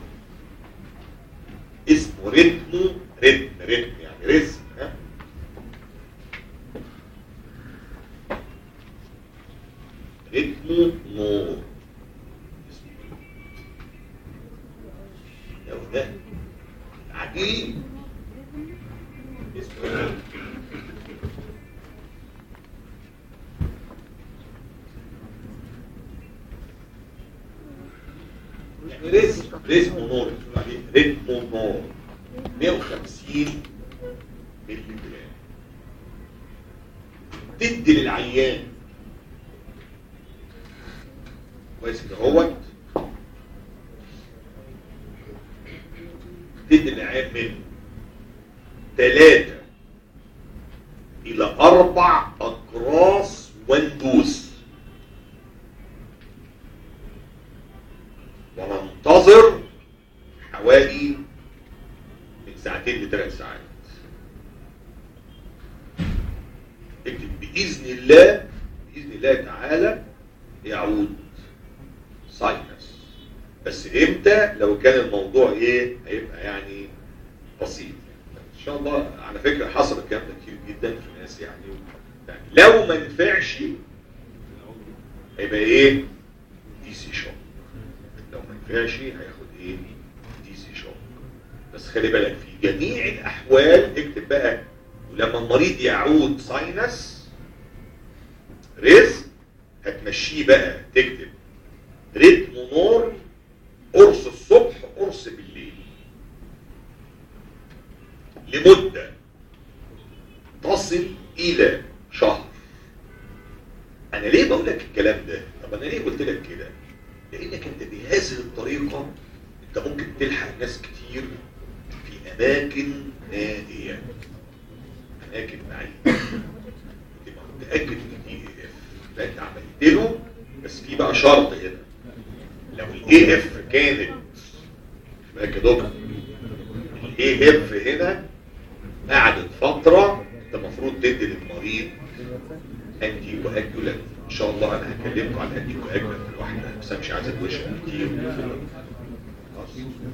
اسمه ريتمو ريتم ريتم يعني رزم ها رتمه نور لو ده عجيب اسمه ايه؟ يعني رزق رزق نور بتقول عليه رتم نور 150 ملي جرام تدي للعيان كويس كده اهوت تدي للعيان من ثلاثة إلى أربع أقراص وندوس وننتظر حوالي من ساعتين لثلاث ساعات اكتب بإذن الله بإذن الله تعالى يعود ساينس بس امتى لو كان الموضوع ايه هيبقى يعني بسيط ان شاء الله على فكرة حصل الكلام ده كتير جدا في ناس يعني, يعني لو ما نفعش هيبقى ايه دي سي شوك لو ما نفعش هياخد ايه دي سي شوك بس خلي بالك في جميع الاحوال اكتب بقى ولما المريض يعود ساينس رزق هتمشيه بقى تكتب رتم نور قرص الصبح قرص بالليل لمدة تصل إلى شهر أنا ليه بقول لك الكلام ده؟ طب أنا ليه قلت لك كده؟ لأنك أنت بهذه الطريقة أنت ممكن تلحق ناس كتير في أماكن نادية أماكن بعيدة تبقى متأكد إن دي إيه إف يبقى أنت عملت له بس في بقى شرط هنا لو الاي اف كانت بالك يا دكتور الاي اف هنا قعدت فترة انت المفروض تدي للمريض انتي كواجولانت ان شاء الله انا هكلمكم عن انتي كواجولانت لوحدها بس انا مش عايز ادوشها كتير خلاص.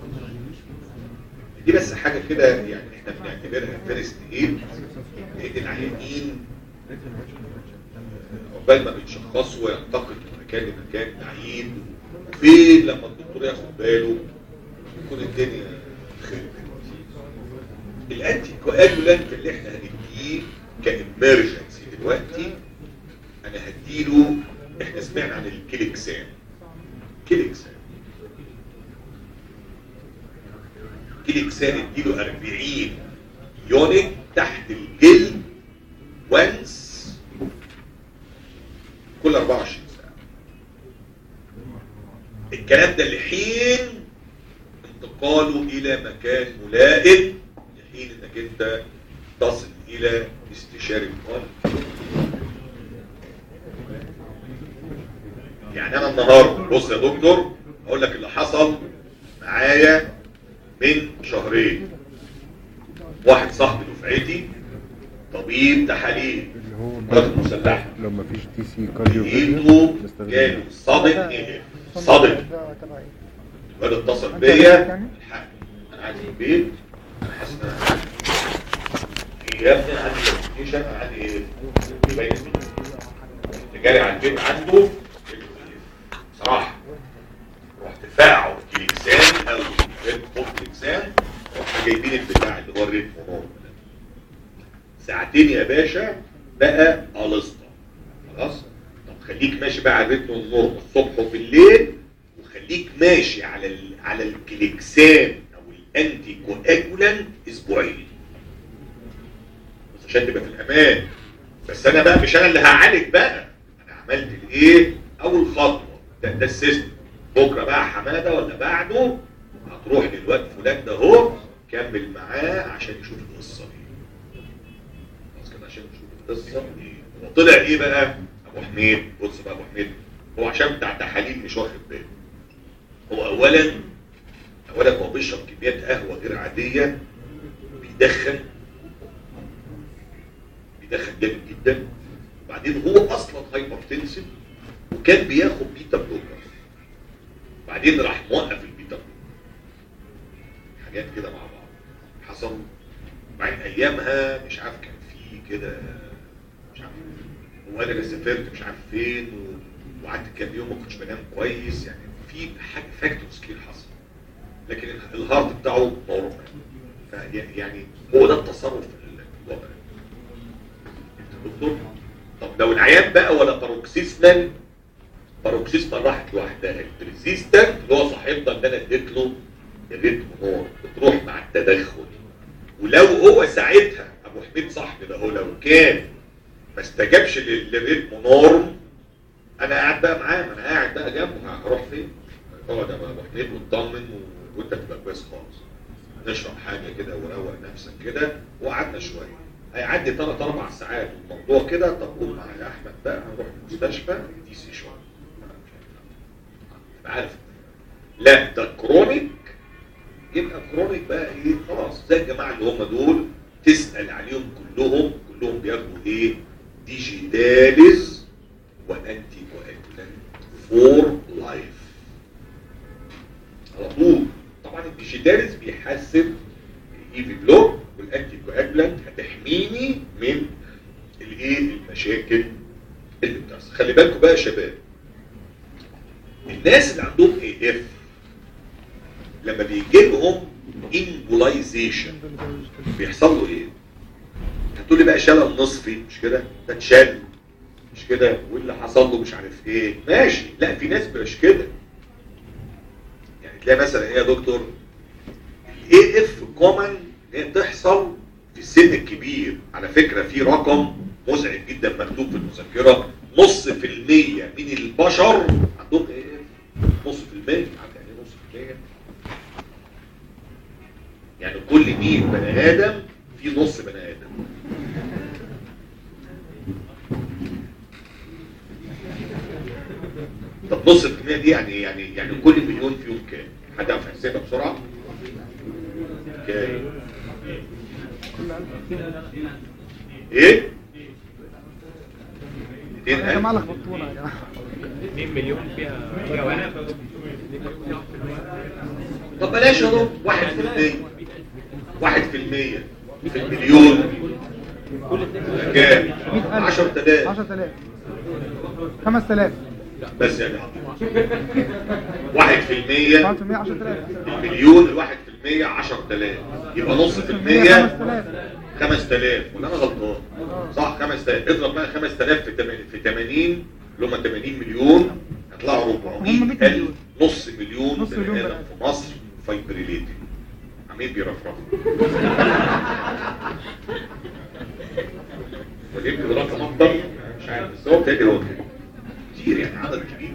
دي بس حاجة كده يعني احنا بنعتبرها فيرست ايد لان العيانين عقبال ما بيتشخصوا وينتقل من مكان لمكان بعيد وفين لما الدكتور ياخد باله تكون الدنيا خربت الانتي كواجولانت اللي احنا هنديه كامرجنسي دلوقتي انا هديله احنا سمعنا عن الكليكسان كليكسان كليكسان اديله 40 يونت تحت الجلد وانس كل 24 ساعة الكلام ده لحين انتقاله الى مكان ملائم لحين انك انت تصل الى استشاري القلب يعني انا النهارده بص يا دكتور اقول لك اللي حصل معايا من شهرين واحد صاحبي دفعتي طبيب تحاليل اللي هو قوات مسلحه لو ما فيش تي سي كارديو ايده جاله صدق ايه صدق الواد اتصل بيا الحق انا قاعد في البيت انا حاسس ان انا عندي إيه يا ابني انا عندي كوميونيكيشن انا عندي ايه باين كنت جاري على البيت عنده صراحه رحت فاعه كليكسان او ريد بوك كليكسان رحنا جايبين البتاع اللي هو الريد مونور ساعتين يا باشا بقى الستا خلاص طب خليك ماشي بقى على الريتم النور الصبح وبالليل وخليك ماشي على ال... على الكليكسان او الانتي كواجولان اسبوعين بس عشان تبقى في الامان بس انا بقى مش انا اللي هعالج بقى انا عملت الايه اول خطوه ده, ده السيستم بكره بقى حماده ولا بعده هتروح للواد فلان ده اهو كمل معاه عشان يشوف القصه دي خلاص كده عشان نشوف القصه ايه هو طلع ايه بقى ابو حميد بص بقى ابو حميد هو عشان بتاع تحاليل مش واخد باله هو اولا اولا هو بيشرب كميات قهوه غير عاديه بيدخن بيدخن جامد جدا وبعدين هو اصلا هايبر تنسن وكان بياخد بيتا بلوكر بعدين راح موقف البيتا بلوكر حاجات كده مع بعض حصل بعدين ايامها مش عارف كان في كده مش عارف هو قال انا سافرت مش عارف فين و... وقعدت كام يوم ما كنتش بنام كويس يعني في حاجه فاكتورز كتير حصل لكن الهارت بتاعه نورمال يعني هو ده التصرف في الوضع انت دكتور طب لو العيان بقى ولا باروكسيسمال باروكسيسمال راحت لوحدها الريزيستنت اللي هو صاحبنا اللي انا اديت له الريتم نور بتروح مع التدخل ولو هو ساعتها ابو حميد صاحبي ده هو لو كان ما استجابش لل- للريتم نورم انا قاعد بقى معاه ما انا قاعد بقى جنبه هروح فين؟ اقعد يا ابو حميد واطمن و- وانت تبقى كويس خالص نشرب حاجه كده وروق نفسك كده وقعدنا شويه هيعدي ثلاث اربع ساعات والموضوع كده طب قول معايا يا احمد بقى هنروح المستشفى دي سي شويه تبقى عارف لا ده كرونيك يبقى كرونيك بقى ايه خلاص زي الجماعه اللي هم دول تسال عليهم كلهم كلهم بياخدوا ايه ديجيتاليز وانتي كواجولانت فور لايف على طول طبعا الديجيتاليز بيحسن الاي في بلوك والانتي كواجولانت هتحميني من الايه المشاكل اللي بتحصل خلي بالكم بقى يا شباب الناس اللي عندهم اي اف لما بيجي لهم امبولايزيشن بيحصل له ايه؟ هتقول لي بقى شلل نصفي مش كده؟ ده اتشل مش كده؟ واللي حصل له مش عارف ايه ماشي لا في ناس مش كده يعني تلاقي مثلا ايه يا دكتور الاي اف كومن ان هي تحصل في السن الكبير على فكره في رقم مزعج جدا مكتوب في المذكره نص في المية من البشر عندهم ايه نص في المية عارف يعني إيه نص في المية يعني كل 100 بني ادم في نص بني ادم طب نص في المية دي يعني إيه؟ يعني يعني كل مليون فيهم كام؟ حد يعرف يحسبها بسرعة؟ كام؟ ايه؟ 200 يا ألف؟ جماعه لخبطونا يا جماعه 2 مليون فيها فيها واحد طب بلاش يا دكتور واحد في المية واحد في المية في المليون كام؟ 100000 عشر تلاف 10000 5000 بس يعني واحد في المية 1% 10000 المليون الواحد في المية عشر تلاف يبقى نص في المية 5000 خمس تلاف ولا انا غلطان صح خمس تلاف اضرب بقى خمس تلاف في تمانين في تمانين اللي هم 80 مليون هيطلعوا هم 400 100 ألف مليون. نص مليون نص مليون بني بني آدم في مصر فايبريليتد عمال بيرفرفوا وليه كده رقم اكتر مش عارف بس هو بتاعي هو كده كتير يعني عدد كبير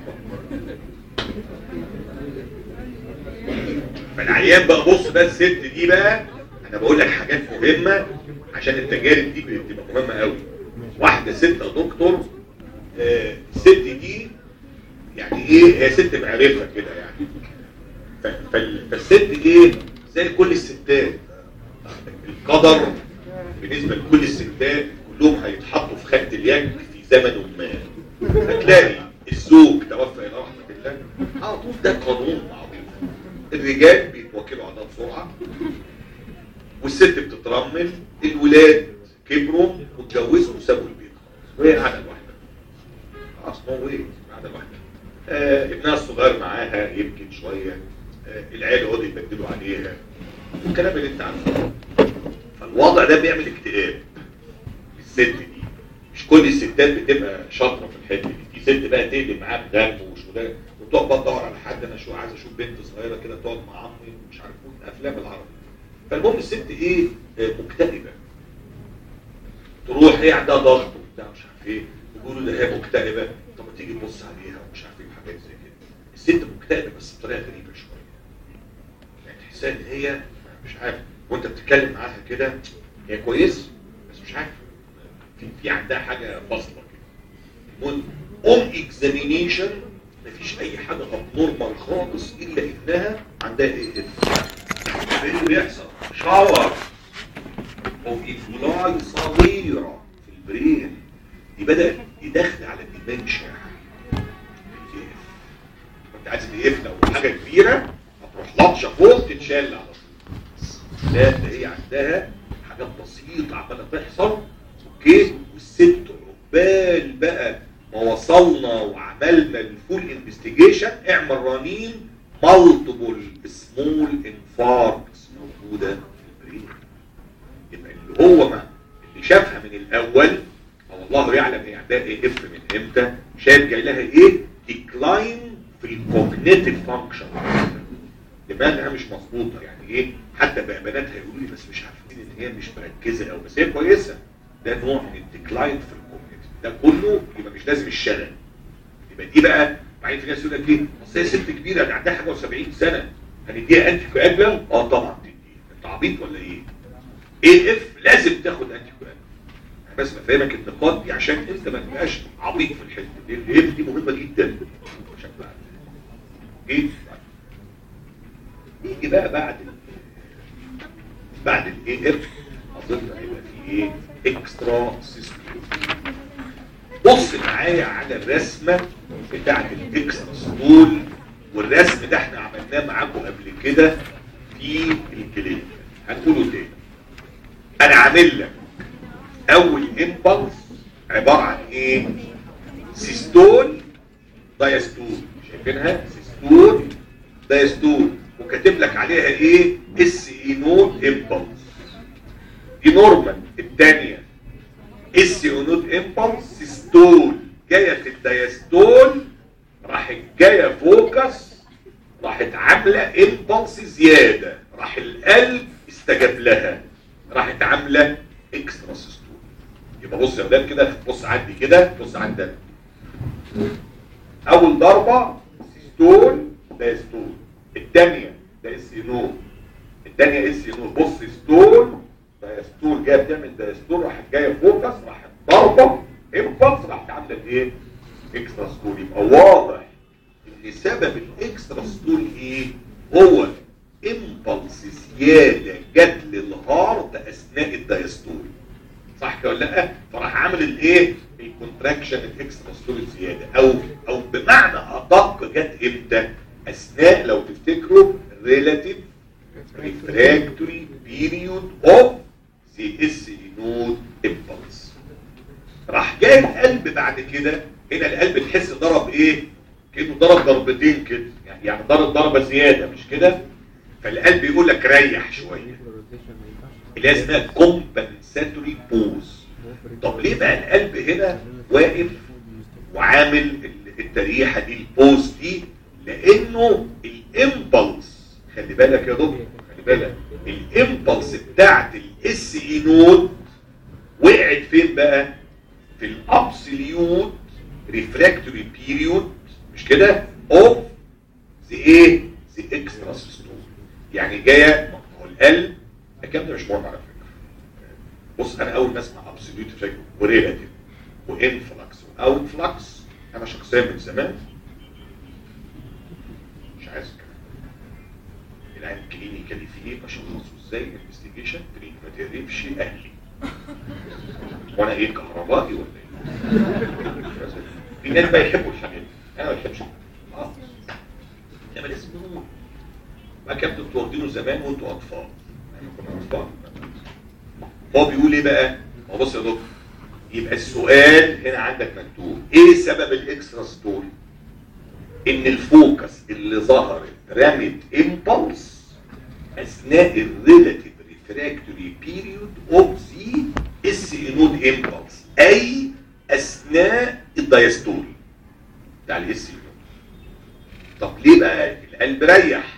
فالعيان بقى بص بقى الست دي بقى انا بقول لك حاجات مهمه عشان التجارب دي بتبقى مهمه قوي واحده ست يا دكتور آه، الست دي يعني ايه هي ست معرفه كده يعني ف- فال- فالست ايه زي كل الستات القدر بالنسبه لكل الستات كلهم هيتحطوا في خد اليد في زمن ما فتلاقي الزوج توفى الى رحمه الله على طول ده قانون معروف الرجال بيتوكلوا على الله بسرعه والست بتترمل الولاد كبروا واتجوزوا وسابوا البيت خلاص وهي قاعده لوحدها خلاص نو واي قاعده لوحدها آه ابنها الصغير معاها يمكن شويه آه العيال يقعدوا يبدلوا عليها والكلام اللي انت عارفه فالوضع ده بيعمل اكتئاب الست دي مش كل الستات بتبقى شاطره في الحته دي في ست بقى تقلب معاها بدم وشغلانه وتقعد بقى تدور على حد انا شو عايز اشوف بنت صغيره كده تقعد مع عمي مش عارف ايه افلام العربي فالمهم الست ايه آه، مكتئبه تروح هي عندها ضغط وبتاع مش عارف ايه يقولوا ده هي مكتئبه طب ما تيجي تبص عليها ومش عارف ايه وحاجات زي كده الست مكتئبه بس بطريقه غريبه شويه يعني تحسها ان هي مش عارف وانت بتتكلم معاها كده هي كويسه بس مش عارف في, في عندها حاجه فاصله كده المهم اون اكزامينيشن مفيش اي حاجه ابنورمال خالص الا انها عندها ايه ايه اللي بيحصل شاور او ايفولاي صغيره في البرين دي بدات يدخل على الديمنشيا انت عايز الاف لو حاجه كبيره هتروح لطشه فوق تتشال على طول لا ده هي عندها حاجات بسيطه عماله تحصل اوكي والست عقبال بقى ما وصلنا وعملنا الفول انفستيجيشن اعمل رنين مالتيبل سمول انفاركتس موجوده في البرين يبقى اللي هو ما اللي شافها من الاول او الله يعلم هي عندها ايه اف من امتى شايف جاي لها ايه ديكلاين في الكوجنيتيف فانكشن دماغها مش مظبوطه يعني ايه حتى بقى بناتها يقولوا لي بس مش عارفين ان هي مش مركزه قوي بس هي كويسه ده نوع من الديكلاين في الكوجنيتيف ده كله يبقى مش لازم الشغل يبقى دي بقى بعدين في ناس يقول لك ايه اصل هي ست كبيره ده عندها حاجه و70 سنه هنديها انتي كواجلان اه طبعا تدي انت عبيط ولا ايه؟ ايه اف لازم تاخد انتي كواجلان بس بفهمك النقاط دي عشان انت ما تبقاش عبيط في الحته دي الاف دي مهمه جدا بشكل عام ايه يجي بقى بعد ال بعد الاي اف اظن هيبقى في ايه اكسترا سيستم بص معايا على الرسمه بتاعت الاكسترا ستول والرسم ده احنا عملناه معاكم قبل كده في الكلينيك هنقوله تاني انا عامل لك اول امبلس عباره عن ايه سيستول دايستول شايفينها سيستول دايستول وكاتب لك عليها ايه اس اي نود امبلس دي نورمال الثانيه اس اي نود امبلس سيستول جايه في الدايستول راحت جايه فوكس راحت عامله امبلس زياده راح القلب استجاب لها راحت عامله اكسترا سيستول يبقى بص يا ولاد كده بص عندي كده بص عندك اول ضربه سيستول دايستول الثانيه ده اس نو الثانيه اس نو بص ستول دايستول جايه بتعمل دايستول راحت جايه فوكس راحت ضربه امبلس راحت عامله ايه؟ اكسترا ستول يبقى واضح ان سبب الاكسترا ستول ايه؟ هو امبلس زياده جت للهارت اثناء الدايستول صح كده ولا لا؟ فراح عامل الايه؟ الكونتراكشن الاكسترا ستول زياده او او بمعنى ادق جت امتى؟ اثناء لو تفتكروا relative refractory period of the SE node impulse راح جاي القلب بعد كده هنا القلب تحس ضرب ايه كانه ضرب ضربتين كده يعني يعني ضرب ضربه زياده مش كده فالقلب يقول لك ريح شويه اللي هي اسمها compensatory pause طب ليه بقى القلب هنا واقف وعامل التريحه دي البوز دي لانه الامبلس خلي بالك يا دكتور خلي بالك الامبلس بتاعت الاس اي نود وقعت فين بقى في الابسوليوت ريفراكتوري بيريود مش كده اوف ذا ايه ذا اكسترا سيستول يعني جايه هو القلب الكلام ده مش مهم على فكره بص انا اول ما اسمع ابسوليوت ريفراكتوري وريلاتيف وانفلكس واوت فلكس انا شخصيا من زمان مش عايز الكلام العين كلينيكالي في ايه بشخصه ازاي انفستيجيشن تريد ما تقربش اهلي وانا ايه كهربائي ولا ايه في ناس بقى يحبوا الحاجات دي انا ما بحبش اه انما لازم نقول ما كان انتوا واخدينه زمان وانتوا اطفال احنا كنا اطفال هو بيقول ايه بقى هو بص يا دكتور يبقى السؤال هنا عندك مكتوب ايه سبب الاكسترا ستوري ان الفوكس اللي ظهرت رمت امبلس اثناء الريلاتيف ريفراكتوري بيريود اوف ذا اس نود امبلس اي اثناء الدايستوري بتاع الاس نود طب ليه بقى القلب ريح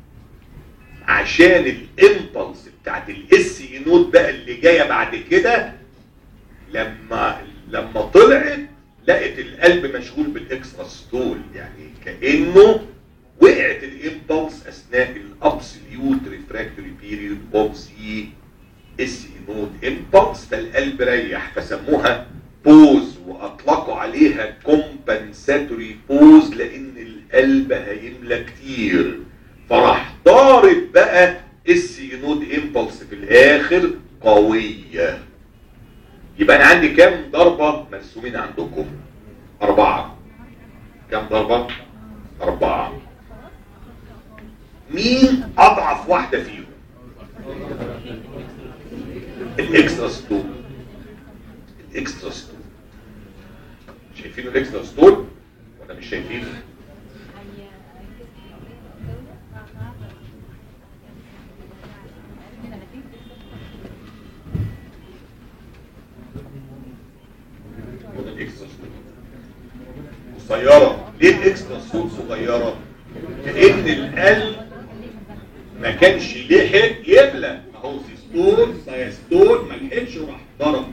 عشان الامبلس بتاعت الاس نود بقى اللي جايه بعد كده لما لما طلعت لقت القلب مشغول بالاكسترا ستول يعني كانه وقعت الامبلس اثناء الابسوليوت ريفراكتوري بيريود اوف ذا اس نود امبلس فالقلب ريح فسموها بوز واطلقوا عليها كومبنساتوري بوز لان القلب هيملى كتير فراح ضارب بقى اس نود امبلس في الاخر قويه يبقى انا عندي كام ضربة مرسومين عندكم اربعة كام ضربة اربعة مين اضعف واحدة فيهم الاكسترا ستون الاكسترا ستون شايفين الاكسترا ستول ولا مش شايفينه وده الاكسترا ستول قصيره ليه الاكسترا ستول صغيره لان القلب ما كانش لحق يملى اهو سيستول سيستول ما لحقش وراح ضرب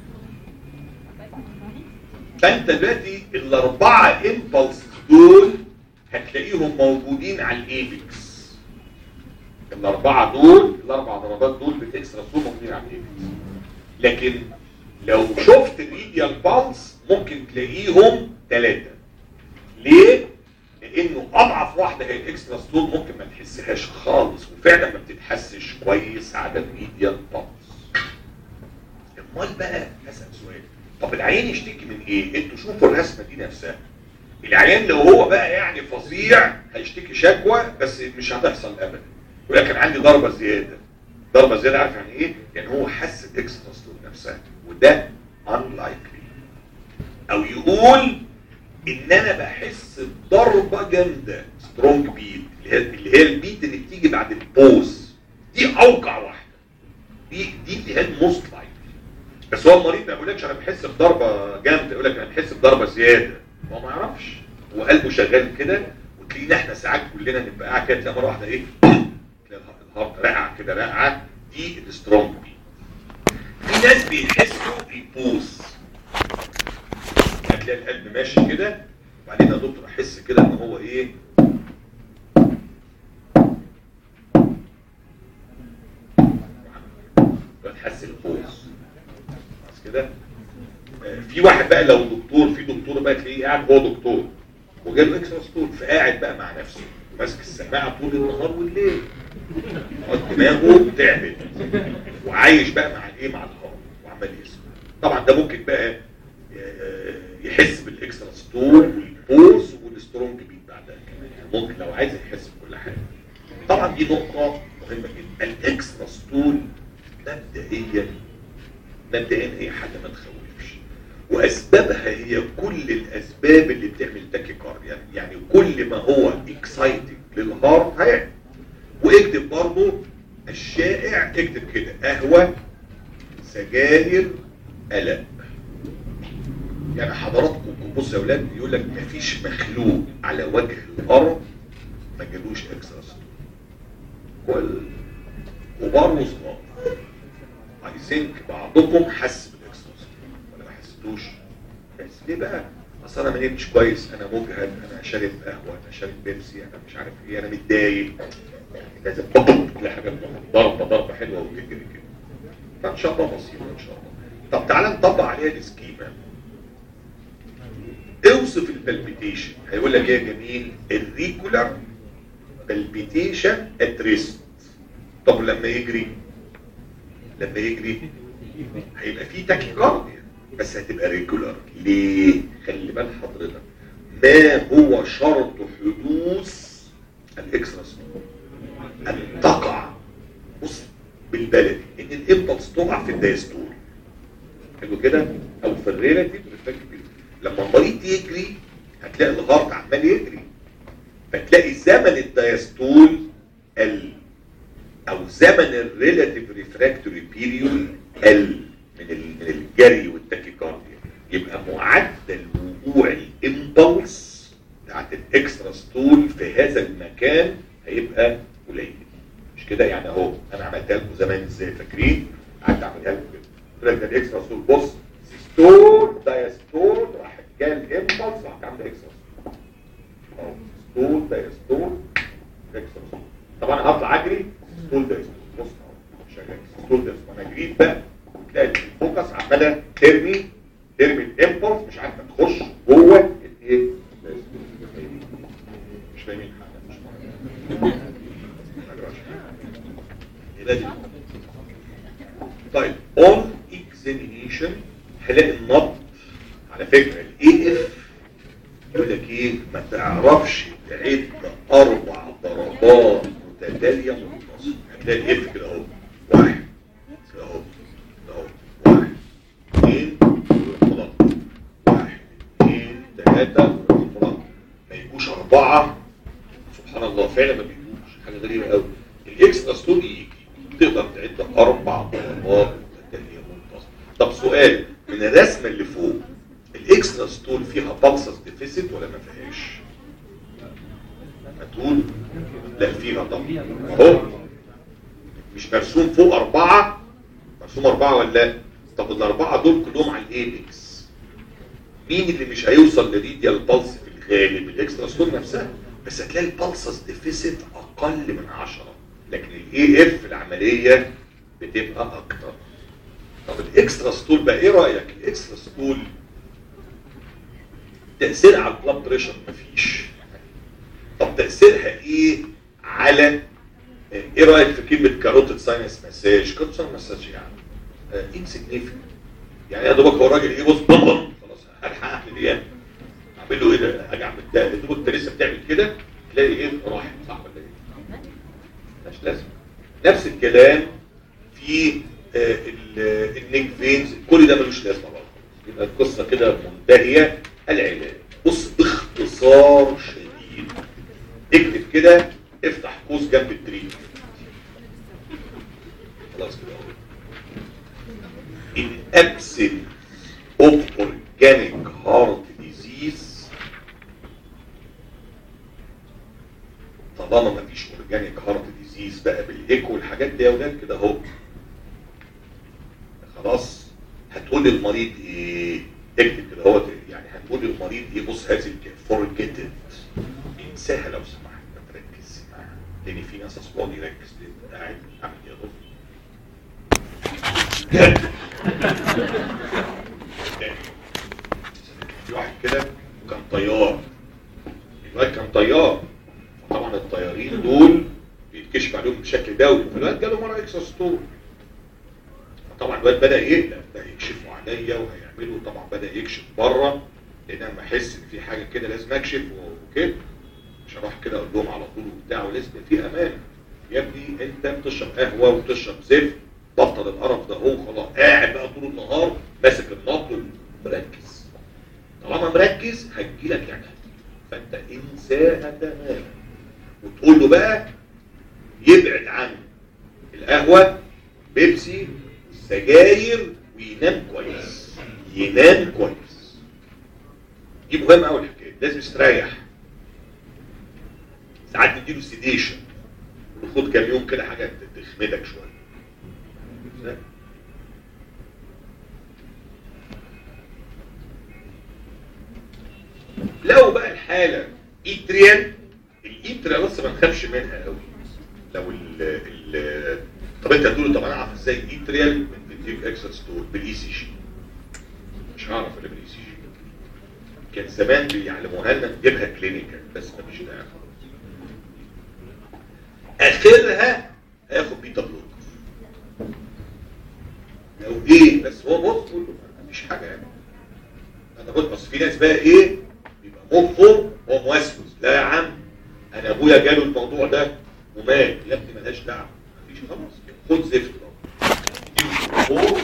فانت دلوقتي الاربعه امبلس دول هتلاقيهم موجودين على الايبكس الاربعه دول الاربع ضربات دول بالاكسترا ستول موجودين على الايبكس لكن لو شفت الميديال بالس ممكن تلاقيهم ثلاثه ليه؟ لانه اضعف واحده هي الاكسترا ستول ممكن ما تحسهاش خالص وفعلا ما بتتحسش كويس على الميديال بالس امال بقى اسال سؤال طب العيان يشتكي من ايه؟ انتوا شوفوا الرسمه دي نفسها العيان لو هو بقى يعني فظيع هيشتكي شكوى بس مش هتحصل ابدا يقول لك كان عندي ضربه زياده ضربه زياده عارف يعني ايه؟ يعني هو حس الاكسترا ستول نفسها وده unlikely او يقول ان انا بحس بضربه جامده سترونج بيت اللي هي اللي هي البيت اللي بتيجي بعد البوز دي اوقع واحده دي دي اللي هي الموست لايك بس هو المريض ما يقولكش انا بحس بضربه جامده يقول لك انا بحس بضربه زياده هو ما يعرفش هو قلبه شغال كده وتلاقينا احنا ساعات كلنا نبقى قاعد كده تلاقي مره واحده ايه تلاقي الهارت رقعه كده رقعه دي السترونج بيت في ناس بيحسوا البوز هتلاقي القلب ماشي كده وبعدين يا دكتور احس كده ان هو ايه بتحس البوز خلاص كده آه، في واحد بقى لو دكتور في دكتور بقى تلاقيه قاعد هو دكتور وجاله اكسترا ستول فقاعد بقى مع نفسه ماسك السماعه طول النهار والليل دماغه تعبت وعايش بقى مع الايه مع الهرم وعمال يسمع طبعا ده ممكن بقى آه، يحس بالاكسترا ستول والبوز والسترونج بيت بعدها كمان يعني ممكن لو عايز يحس بكل حاجه طبعا دي نقطه مهمه جدا الاكسترا ستول مبدئيا مبدئيا هي حاجه ما تخوفش واسبابها هي كل الاسباب اللي بتعمل تاكيكارديا يعني كل ما هو اكسايتنج للهارت هيعمل واكتب برضه الشائع اكتب كده قهوه سجاير قلق يعني حضراتكم بصوا يا اولاد يقول لك مفيش مخلوق على وجه الارض ما جالوش اكسترا كل كبار وصغار اي ثينك بعضكم حس بالاكسترا ولا ما حسيتوش بس ليه بقى اصل انا ما نمتش كويس انا مجهد انا شارب قهوه انا شارب بيبسي انا مش عارف ايه انا متضايق يعني لازم تلاقي حاجه ضربه ضربه حلوه وتجري كده فان شاء الله بسيطه ان شاء الله طب تعالى نطبق عليها السكيما اوصف البلبيتيشن هيقول لك ايه يا جميل الريجولار بلبيتيشن ات ريست طب لما يجري لما يجري هيبقى فيه تاكيكارديا بس هتبقى ريجولار ليه خلي بال حضرتك ما هو شرط حدوث الاكسترا سنور ان تقع بص بالبلدي ان الامبلس تقع في الدايستول حلو كده او في الريلاتيف ريفلكتيف لما المريض يجري هتلاقي الهارت عمال يجري فتلاقي زمن الدايستول قل او زمن الريلاتيف ريفراكتوري بيريود قل من ال- من الجري والتاكيكارديا يبقى معدل وقوع الامبلس بتاعت الاكسترا ستول في هذا المكان هيبقى قليل مش كده يعني اهو انا عملتها لكم زمان ازاي فاكرين قعدت اعملها لكم كده قلت لك ده الاكسترا ستول بص ستول دايستول راح جاي الامبلس راح عامل اكسترا ستول اهو ستول دايستول اكسترا ستول طبعا هطلع اجري ستول دايستول بص اهو شغال ستول دايستول انا جريت بقى تلاقي الفوكس عماله ترمي ترمي الامبلس مش عارفه تخش جوه الايه مش فاهمين حاجه مش مهم يبقى دي طيب اون اكزامينيشن هلاقي النبض على فكره الاي اف يقول لك ايه ما تعرفش تعد اربع ضربات متتاليه منتصف هتلاقي الاف كده اهو واحد كده اهو كده اهو واحد اثنين ثلاثة واحد اثنين ثلاثة ما يجوش أربعة سبحان الله فعلا ما بيجوش حاجة غريبة قوي الإكسترا ستول يجي تقدر تعد أربع ضربات متتالية منتصف طب سؤال من الرسمة اللي فوق الإكسترا ستول فيها بالسس ديفيسيت ولا ما فيهاش؟ هتقول لا فيها طبعا اهو مش مرسوم فوق أربعة مرسوم أربعة ولا لا؟ طب الأربعة دول كلهم على الإيبكس مين اللي مش هيوصل لريديال بالس في الغالب الاكسترا ستول نفسها بس هتلاقي البلسس ديفيسيت اقل من 10 لكن الاي اف العمليه بتبقى اكتر طب الاكسترا ستول بقى ايه رايك الاكسترا ستول تاثير على البلاد بريشر مفيش طب تاثيرها ايه على ايه رايك في كلمه كاروتيد ساينس مساج كاروتيد ساينس مساج يعني انسيجنيفيكانت يعني يا دوبك هو راجل ايه بص بلبل خلاص الحق اعمل ايه اعمل له ايه ده اجي اعمل ده يا دوبك انت لسه بتعمل كده تلاقي ايه راحت صح ولا ايه مش لازم نفس الكلام في آه ال- النيك فينز كل ده ملوش لازمه برضه يبقى القصه كده منتهيه العلاج بص باختصار شديد اكتب كده افتح قوس جنب التريد خلاص كده اهو in absence of organic heart disease طالما مفيش اورجانيك هارت ديزيز بقى بالايكو والحاجات دي يا اولاد كده اهو خلاص هتقول للمريض ايه اكتب كده اهو يعني هتقول للمريض ايه بص هذه فورجيت انساها لو سمحت ما تركز معاها لان في ناس اصلا يركز ليه؟ قاعد عامل ايه يا دكتور في واحد كده كان طيار الواد كان طيار طبعا الطيارين دول بيتكشف عليهم بشكل دوري فالواد جاله مره اكسس ستور طبعا الواد بدا يقلق بدا يكشفوا عليا وهيعملوا طبعا بدا يكشف بره لان انا بحس ان في حاجه كده لازم اكشف وكده مش هروح كده اقول لهم على طول وبتاع ولازم يبقى في امان يا ابني انت بتشرب قهوه وبتشرب زفت بطل القرف ده هو خلاص قاعد بقى طول النهار ماسك النبض مركز طالما مركز هتجيلك يعني فانت انساها تماما وتقول له بقى يبعد عن القهوه بيبسي سجاير وينام كويس ينام كويس دي مهمه قوي الحكايه لازم يستريح ساعات نديله سيديشن خد كام يوم كده حاجه تخمدك شويه لو بقى الحالة ايتريال الايتريال بس ما نخافش منها قوي لو ال ال طب انت هتقول طب انا اعرف ازاي ايتريال من بتجيب اكسس تول بالاي سي جي مش هعرف الا بالاي سي جي كان زمان بيعلموها لنا نجيبها كلينيكال بس مفيش داعي اخرها هياخد بيتا بلوك لو ايه بس هو بص كله مفيش حاجه يعني انا قلت بس في ناس بقى ايه بيبقى مخه هو موسوس لا يا عم انا ابويا جاله الموضوع ده ومات يا ابني ملهاش دعوه مفيش خلاص خد زفت بقى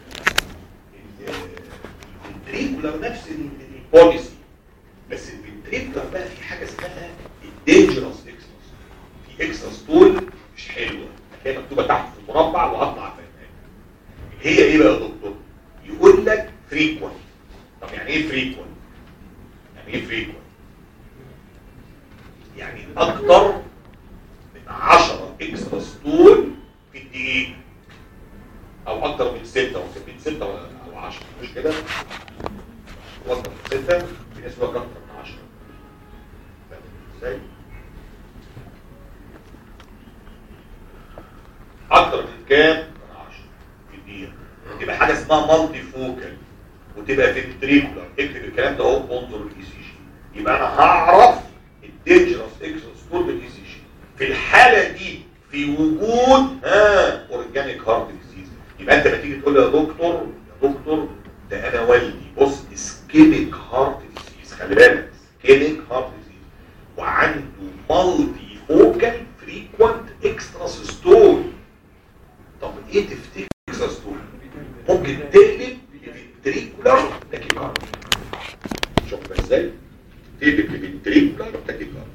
الفنتريكولار نفس البوليسي بس الفنتريكولار بقى في حاجه اسمها الدينجرس اكسس في اكسس طول مش حلوه هتلاقي مكتوبه تحت في المربع وهطلع فاهمها هي ايه بقى يا دكتور يقول لك فريكوينت طب يعني ايه فريكوينت يعني ايه فريكوينت يعني اكتر من 10 اكسترا ستول في الدقيقه او اكتر من 6 ممكن من 6 او 10 مش كده اكتر من 6 في ناس بقى اكتر من 10 فاهم ازاي اكتر من كام من 10 في الدقيقه تبقى حاجه اسمها مالتي فوكال وتبقى فينتريكولار اكتب الكلام ده اهو انظر الاي سي جي يبقى انا هعرف الدينجرس اكسس كود بالاي سي جي في الحاله دي في وجود ها اورجانيك هارت ديزيز يبقى انت بتيجي تقول لي يا دكتور يا دكتور ده انا والدي بص اسكيميك هارت ديزيز خلي بالك اسكيميك هارت ديزيز وعنده مالتي فوكال فريكوينت اكسترا ستول طب ايه تفتكر اكسترا ستول ممكن تقلب لفنتريكولار تاكيكارد شوف ازاي تقلب لفنتريكولار تاكيكارد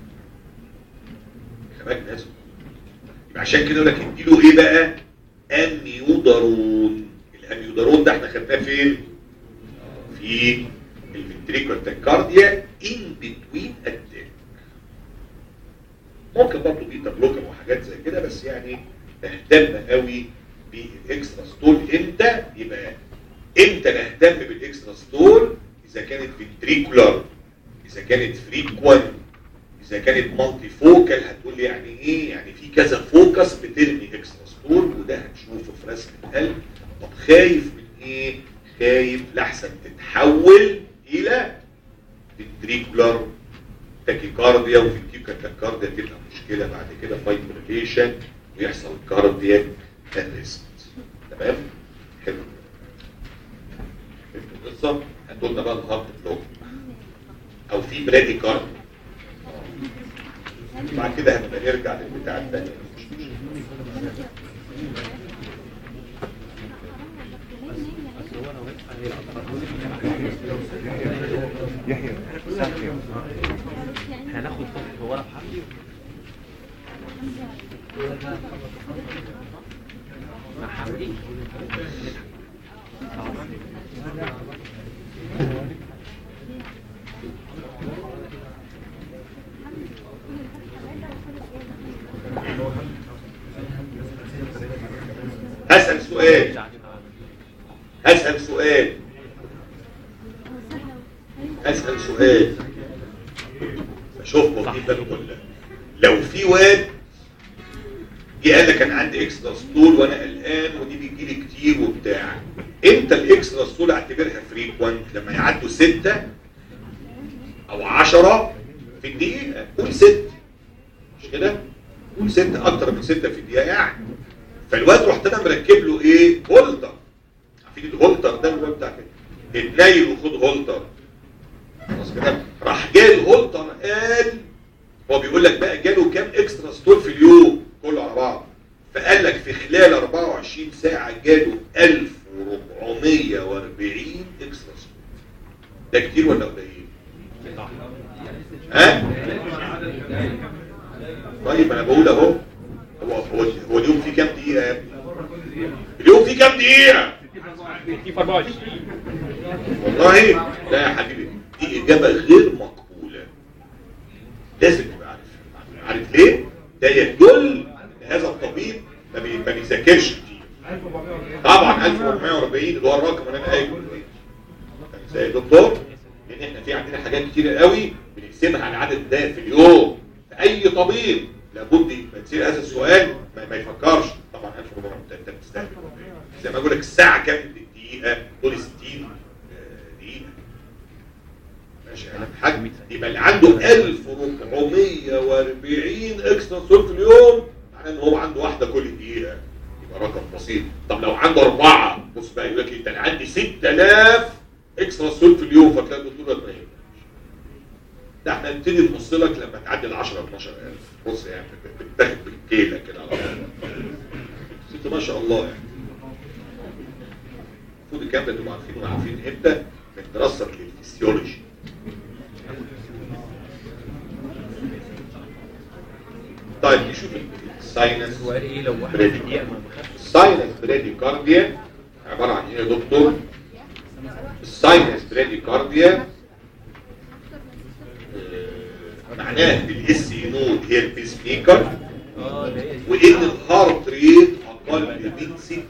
كمان لازم يبقى عشان كده يقول لك اديله ايه بقى اميودارون الاميودارون ده احنا خدناه فين في الفنتريكولار تاكيكارديا ان بتوين اتاك ممكن برضه بيتا بلوكر وحاجات زي كده بس يعني نهتم قوي بالاكسترا ستول امتى يبقى امتى نهتم بالاكسترا ستول اذا كانت فنتريكولار اذا كانت فريكوانت اذا كانت مالتي فوكال هتقول لي يعني ايه يعني في كذا فوكس بترمي اكسترا ستول وده هنشوفه في رسم القلب طب خايف من ايه خايف لحسن تتحول الى فنتريكولار تاكيكارديا وفي التاكيكارديا تبقى مشكله بعد كده فايبريليشن ويحصل كاردياك ارست تمام حلو القصه هتقول لنا بقى الهارت بلوك او في برادي كارد بعد كده هنبقى نرجع للبتاع الثاني مش مشكله يحيى صحيح هناخد خطوة ورا بحرف مع حمدي هسأل سؤال هسأل سؤال هسأل سؤال اشوفكم في بالكم ولا لو في واد جه قال لك انا عندي اكسترا ستول وانا قلقان ودي بيجي لي كتير وبتاع امتى الاكسترا ستول اعتبرها فريكوانت لما يعدوا ستة او عشرة في الدقيقة قول ست مش كده قول ستة اكتر من ستة في الدقيقة يعني فالواد رحت انا مركب له ايه هولتر عارفين الهولتر ده اللي هو بتاع كده اتنيل وخد هولتر خلاص كده راح جاي الهولتر قال هو بيقول لك بقى جاله كام اكسترا ستول في اليوم كله على بعض فقال لك في خلال 24 ساعة جاله 1440 اكسترا ستول ده كتير ولا قليل؟ ها؟ طيب انا بقول اهو هو هو هو اليوم فيه كام دقيقة يا ابني؟ اليوم فيه كام دقيقة؟ في 24 والله لا يا حبيبي دي إجابة غير مقبولة لازم تبقى عارف عارف ليه؟ ده يدل ان هذا الطبيب ما بي- ما بيذاكرش كتير طبعا 1440 اللي هو الرقم اللي انا قايله دلوقتي زي الدكتور لان احنا في عندنا حاجات كتير قوي بنقسمها على العدد ده في اليوم فاي طبيب لابد لما تصير هذا السؤال ما, ما يفكرش طبعا 1400 انت انت بتستهبل زي ما اقول لك الساعه كام دقيقه دول 60 آه، دقيقه ماشي يا حاج يبقى اللي عنده 1440 اكسترا سول في اليوم معناه ان هو عنده واحده كل دقيقه يبقى رقم بسيط طب لو عنده اربعه بص بقى يقول لك إيه، ده انا عندي 6000 اكسترا سول في اليوم فتلاقي الدكتور ما يهمش ده احنا نبتدي نبص لك لما تعدي ال 10 12000 بص يعني بتاخد بالكيله كده على طول ست ما شاء الله يعني المفروض الكلام ده تبقوا عارفينه وعارفين امتى من دراسه للفسيولوجي طيب نشوف الساينس هو قال ايه لو واحد في دقيقة ما بخافش الساينس براديكارديا عباره عن ايه يا دكتور؟ الساينس براديكارديا آه، معناه الاس اي نود هي البيس ميكر اه ده هي دي. وان الهارت ريت اقل من 60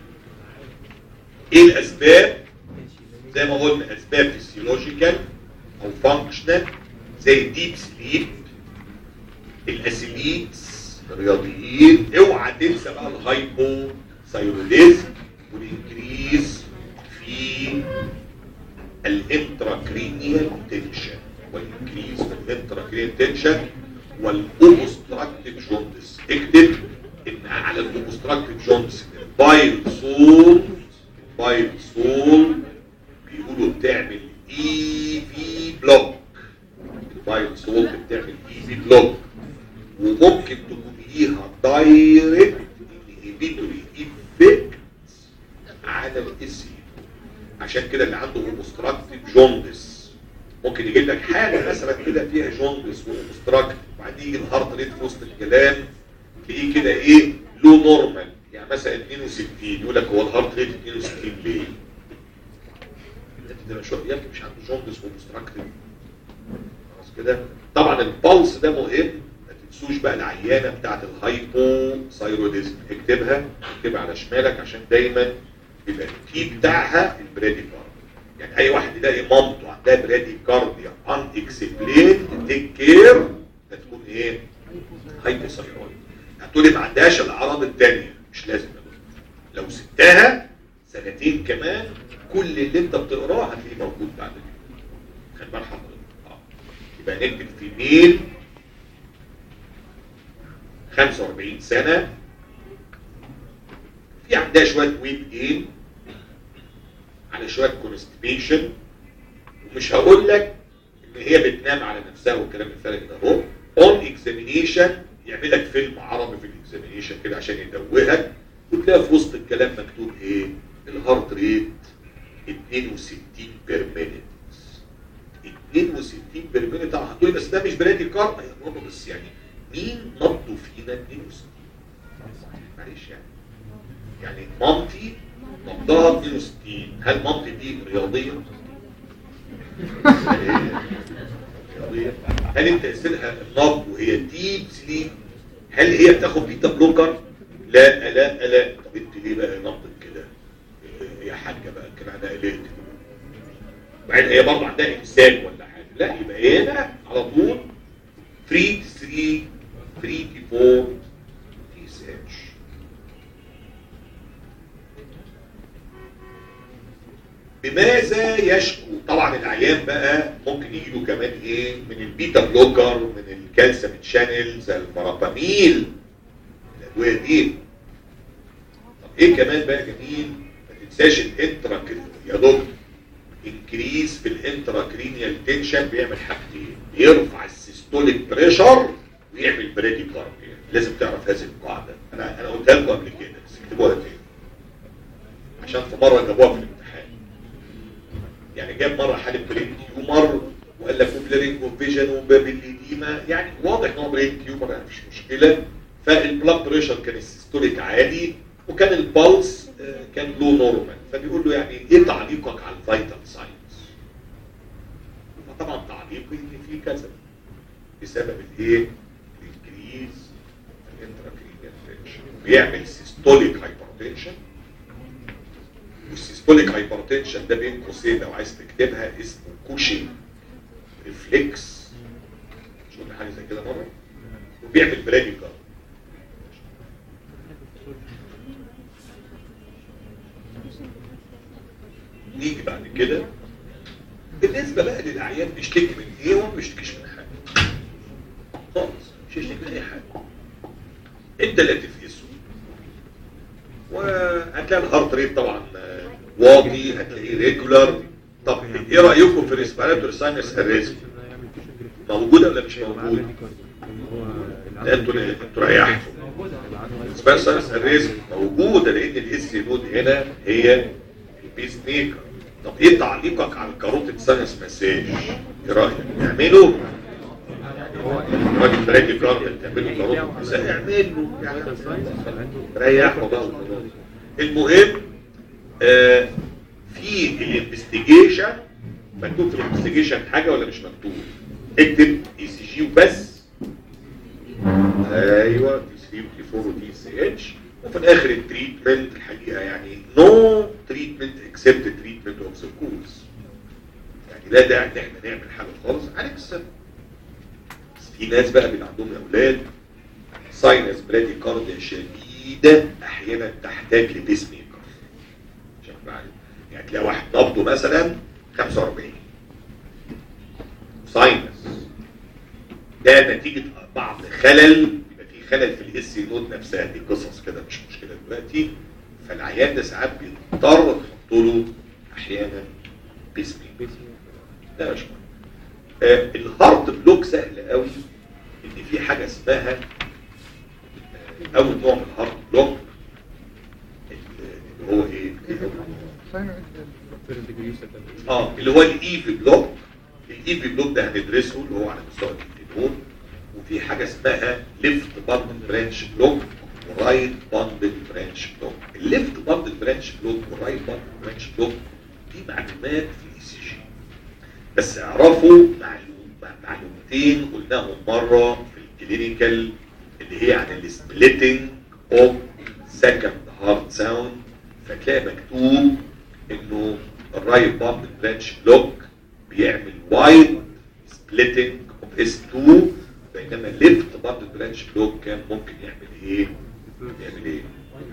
ايه الاسباب زي ما قلنا اسباب فيسيولوجيكال او فانكشنال زي الديب سليب الاسيليتس الرياضيين اوعى تنسى بقى الهايبو ثايروديزم والانكريز في الانتراكرينيال تنشن والانكريز في الانتراكرينيال تنشن والاوبستراكتيف جوندس اكتب ان على الاوبستراكتيف جوندس البايل سول البايل سول بيقولوا بتعمل اي في بلوك البايل سول بتعمل اي في بلوك وممكن تكون ليها دايركت انهبيتوري افكت على الاس عشان كده اللي عنده اوبستراكتيف جوندس ممكن يجيب لك حاله مثلا كده فيها جوندس ومستراكت وبعدين يجي الهارت ريت في وسط الكلام تلاقيه كده ايه لو نورمال يعني مثلا 62 يقول لك هو الهارت ريت 62 ليه؟ ده مش يمكن مش عنده جوندس ومستراكت خلاص كده طبعا البلس ده مهم ما تنسوش بقى العيانه بتاعت الهايبو ثايروديزم اكتبها اكتبها على شمالك عشان دايما يبقى الكي بتاعها البراديكارديا يعني اي واحد يلاقي مامته عندها براديكارديا ان اكسبلين تيك كير هتكون ايه؟ هايبو ثايرويد هتقولي ما عندهاش الاعراض الثانيه مش لازم يا دكتور. لو سبتها سنتين كمان كل اللي انت بتقراه هتلاقيه موجود بعد كده خلي بال حضرتك اه يبقى نكتب في ميل 45 سنه في عندها شويه ويت جين على شويه كونستيبيشن ومش هقول لك ان هي بتنام على نفسها والكلام الفارغ ده اهو اون اكزامينيشن يعمل لك فيلم عربي في الاكزامينيشن كده عشان يدوهك وتلاقي في وسط الكلام مكتوب ايه الهارت ريت 62 بير مينيت 62 بير مينيت طبعا هتقولي بس ده مش برادي كارما يا بابا بس يعني مين نبضه فينا 62 معلش يعني يعني مامتي نبضها 62 هل مامتي دي رياضيه؟ رياضيه هل انت تاثيرها النبض وهي ديب سليب هل هي بتاخد بيتا بلوكر؟ لا لا لا طب انت ليه بقى نبضك كده؟ يا حاجه بقى كده انا قلقت وبعدين هي برضه عندها امساك ولا حاجه لا يبقى هنا على طول 3 3 3 4 تي اس اتش بماذا يشكو طبعا العيان بقى ممكن يجي له كمان ايه من البيتا بلوكر من الكالسيوم شانلز المراباميل الادويه دي طب ايه كمان بقى جميل ما تنساش الانترا يا دكتور انكريز في الانتراكرينيال تنشن بيعمل حاجتين يرفع السيستوليك بريشر ويعمل بريدي كارديا لازم تعرف هذه القاعده انا انا قلتها لكم قبل كده بس اكتبوها تاني عشان في مره جابوها في الامتحان يعني جاب مره حاله برين تيومر وقال لك وبلارينج وفيجن وبابيليديما يعني واضح ان هو برين تيومر يعني مش مشكله فالبلاد بريشر كان السيستوليك عالي وكان البلس آه، كان لو نورمال فبيقول له يعني ايه تعليقك على الفيتال ساينس فطبعا تعليقي ان في كذا بسبب الايه الانكريز الانتراكرينيال تنشن بيعمل سيستوليك هايبرتنشن والسيستوليك هايبرتنشن ده بين قوسين لو عايز تكتبها اسمه كوشين ريفلكس شفنا حاجه زي كده مره وبيعمل براديكال نيجي بعد كده بالنسبة بقى للأعيان بيشتكي من إيه وما بيشتكيش من حاجة خالص مش يشتكي من أي حاجة أنت اللي هتفقسه وهتلاقي الهارت ريت طبعا آه، واطي هتلاقيه ريجولار طب إيه رأيكم في الريسبيراتوري ساينس الريزم موجودة ولا مش موجودة؟ لا، انتوا انتوا ريحتوا الريسبيراتوري الريزم موجودة لأن الاس نود هنا هي البيس ميكر طب ايه تعليقك على الكاروتيد ساينس مساج ايه رايك نعمله راجل براجل كارد تعمله كاروتيد مساج اعمله يعني ريحه بقى وخلاص. المهم آه في الانفستيجيشن مكتوب في الانفستيجيشن حاجه ولا مش مكتوب اكتب اي سي جي وبس ايوه تي 3 وتي 4 وتي سي اتش وفي الاخر التريتمنت الحقيقه يعني نو تريتمنت اكسبت تريتمنت اوف ذا كورس يعني لا داعي ان احنا نعمل حاجه خالص هنكسب بس في ناس بقى بيبقى عندهم اولاد ساينس برادي كارديا شديده احيانا تحتاج لبيس ميكر عشان معايا يعني تلاقي واحد نبضه مثلا 45 ساينس ده نتيجه بعض خلل يبقى في خلل في الاس نود نفسها دي قصص كده مش مشكله دلوقتي فالعيان ده ساعات بيضطر تحط له احيانا بيس ميكر ده مش مهم آه الهارت بلوك سهل قوي ان في حاجه اسمها آه اول نوع من الهارت بلوك اللي هو ايه؟ ساينو اه اللي هو الايفي بلوك الاي في بلوك ده هندرسه اللي هو على مستوى الكتنون وفي حاجه اسمها ليفت باندل برانش بلوك ورايت باندل برانش بلوك الليفت باندل برانش بلوك والرايت باندل برانش بلوك دي معلومات في الاي سي جي بس اعرفوا معلوم معلومتين قلناهم مره في الكلينيكال اللي هي عن السبليتنج اوف سكند هارت ساوند فتلاقي مكتوب انه الرايت باند برانش بلوك بيعمل وايد سبليتنج اوف اس 2 بينما الليفت باند برانش بلوك كان ممكن يعمل ايه؟ يعمل ايه؟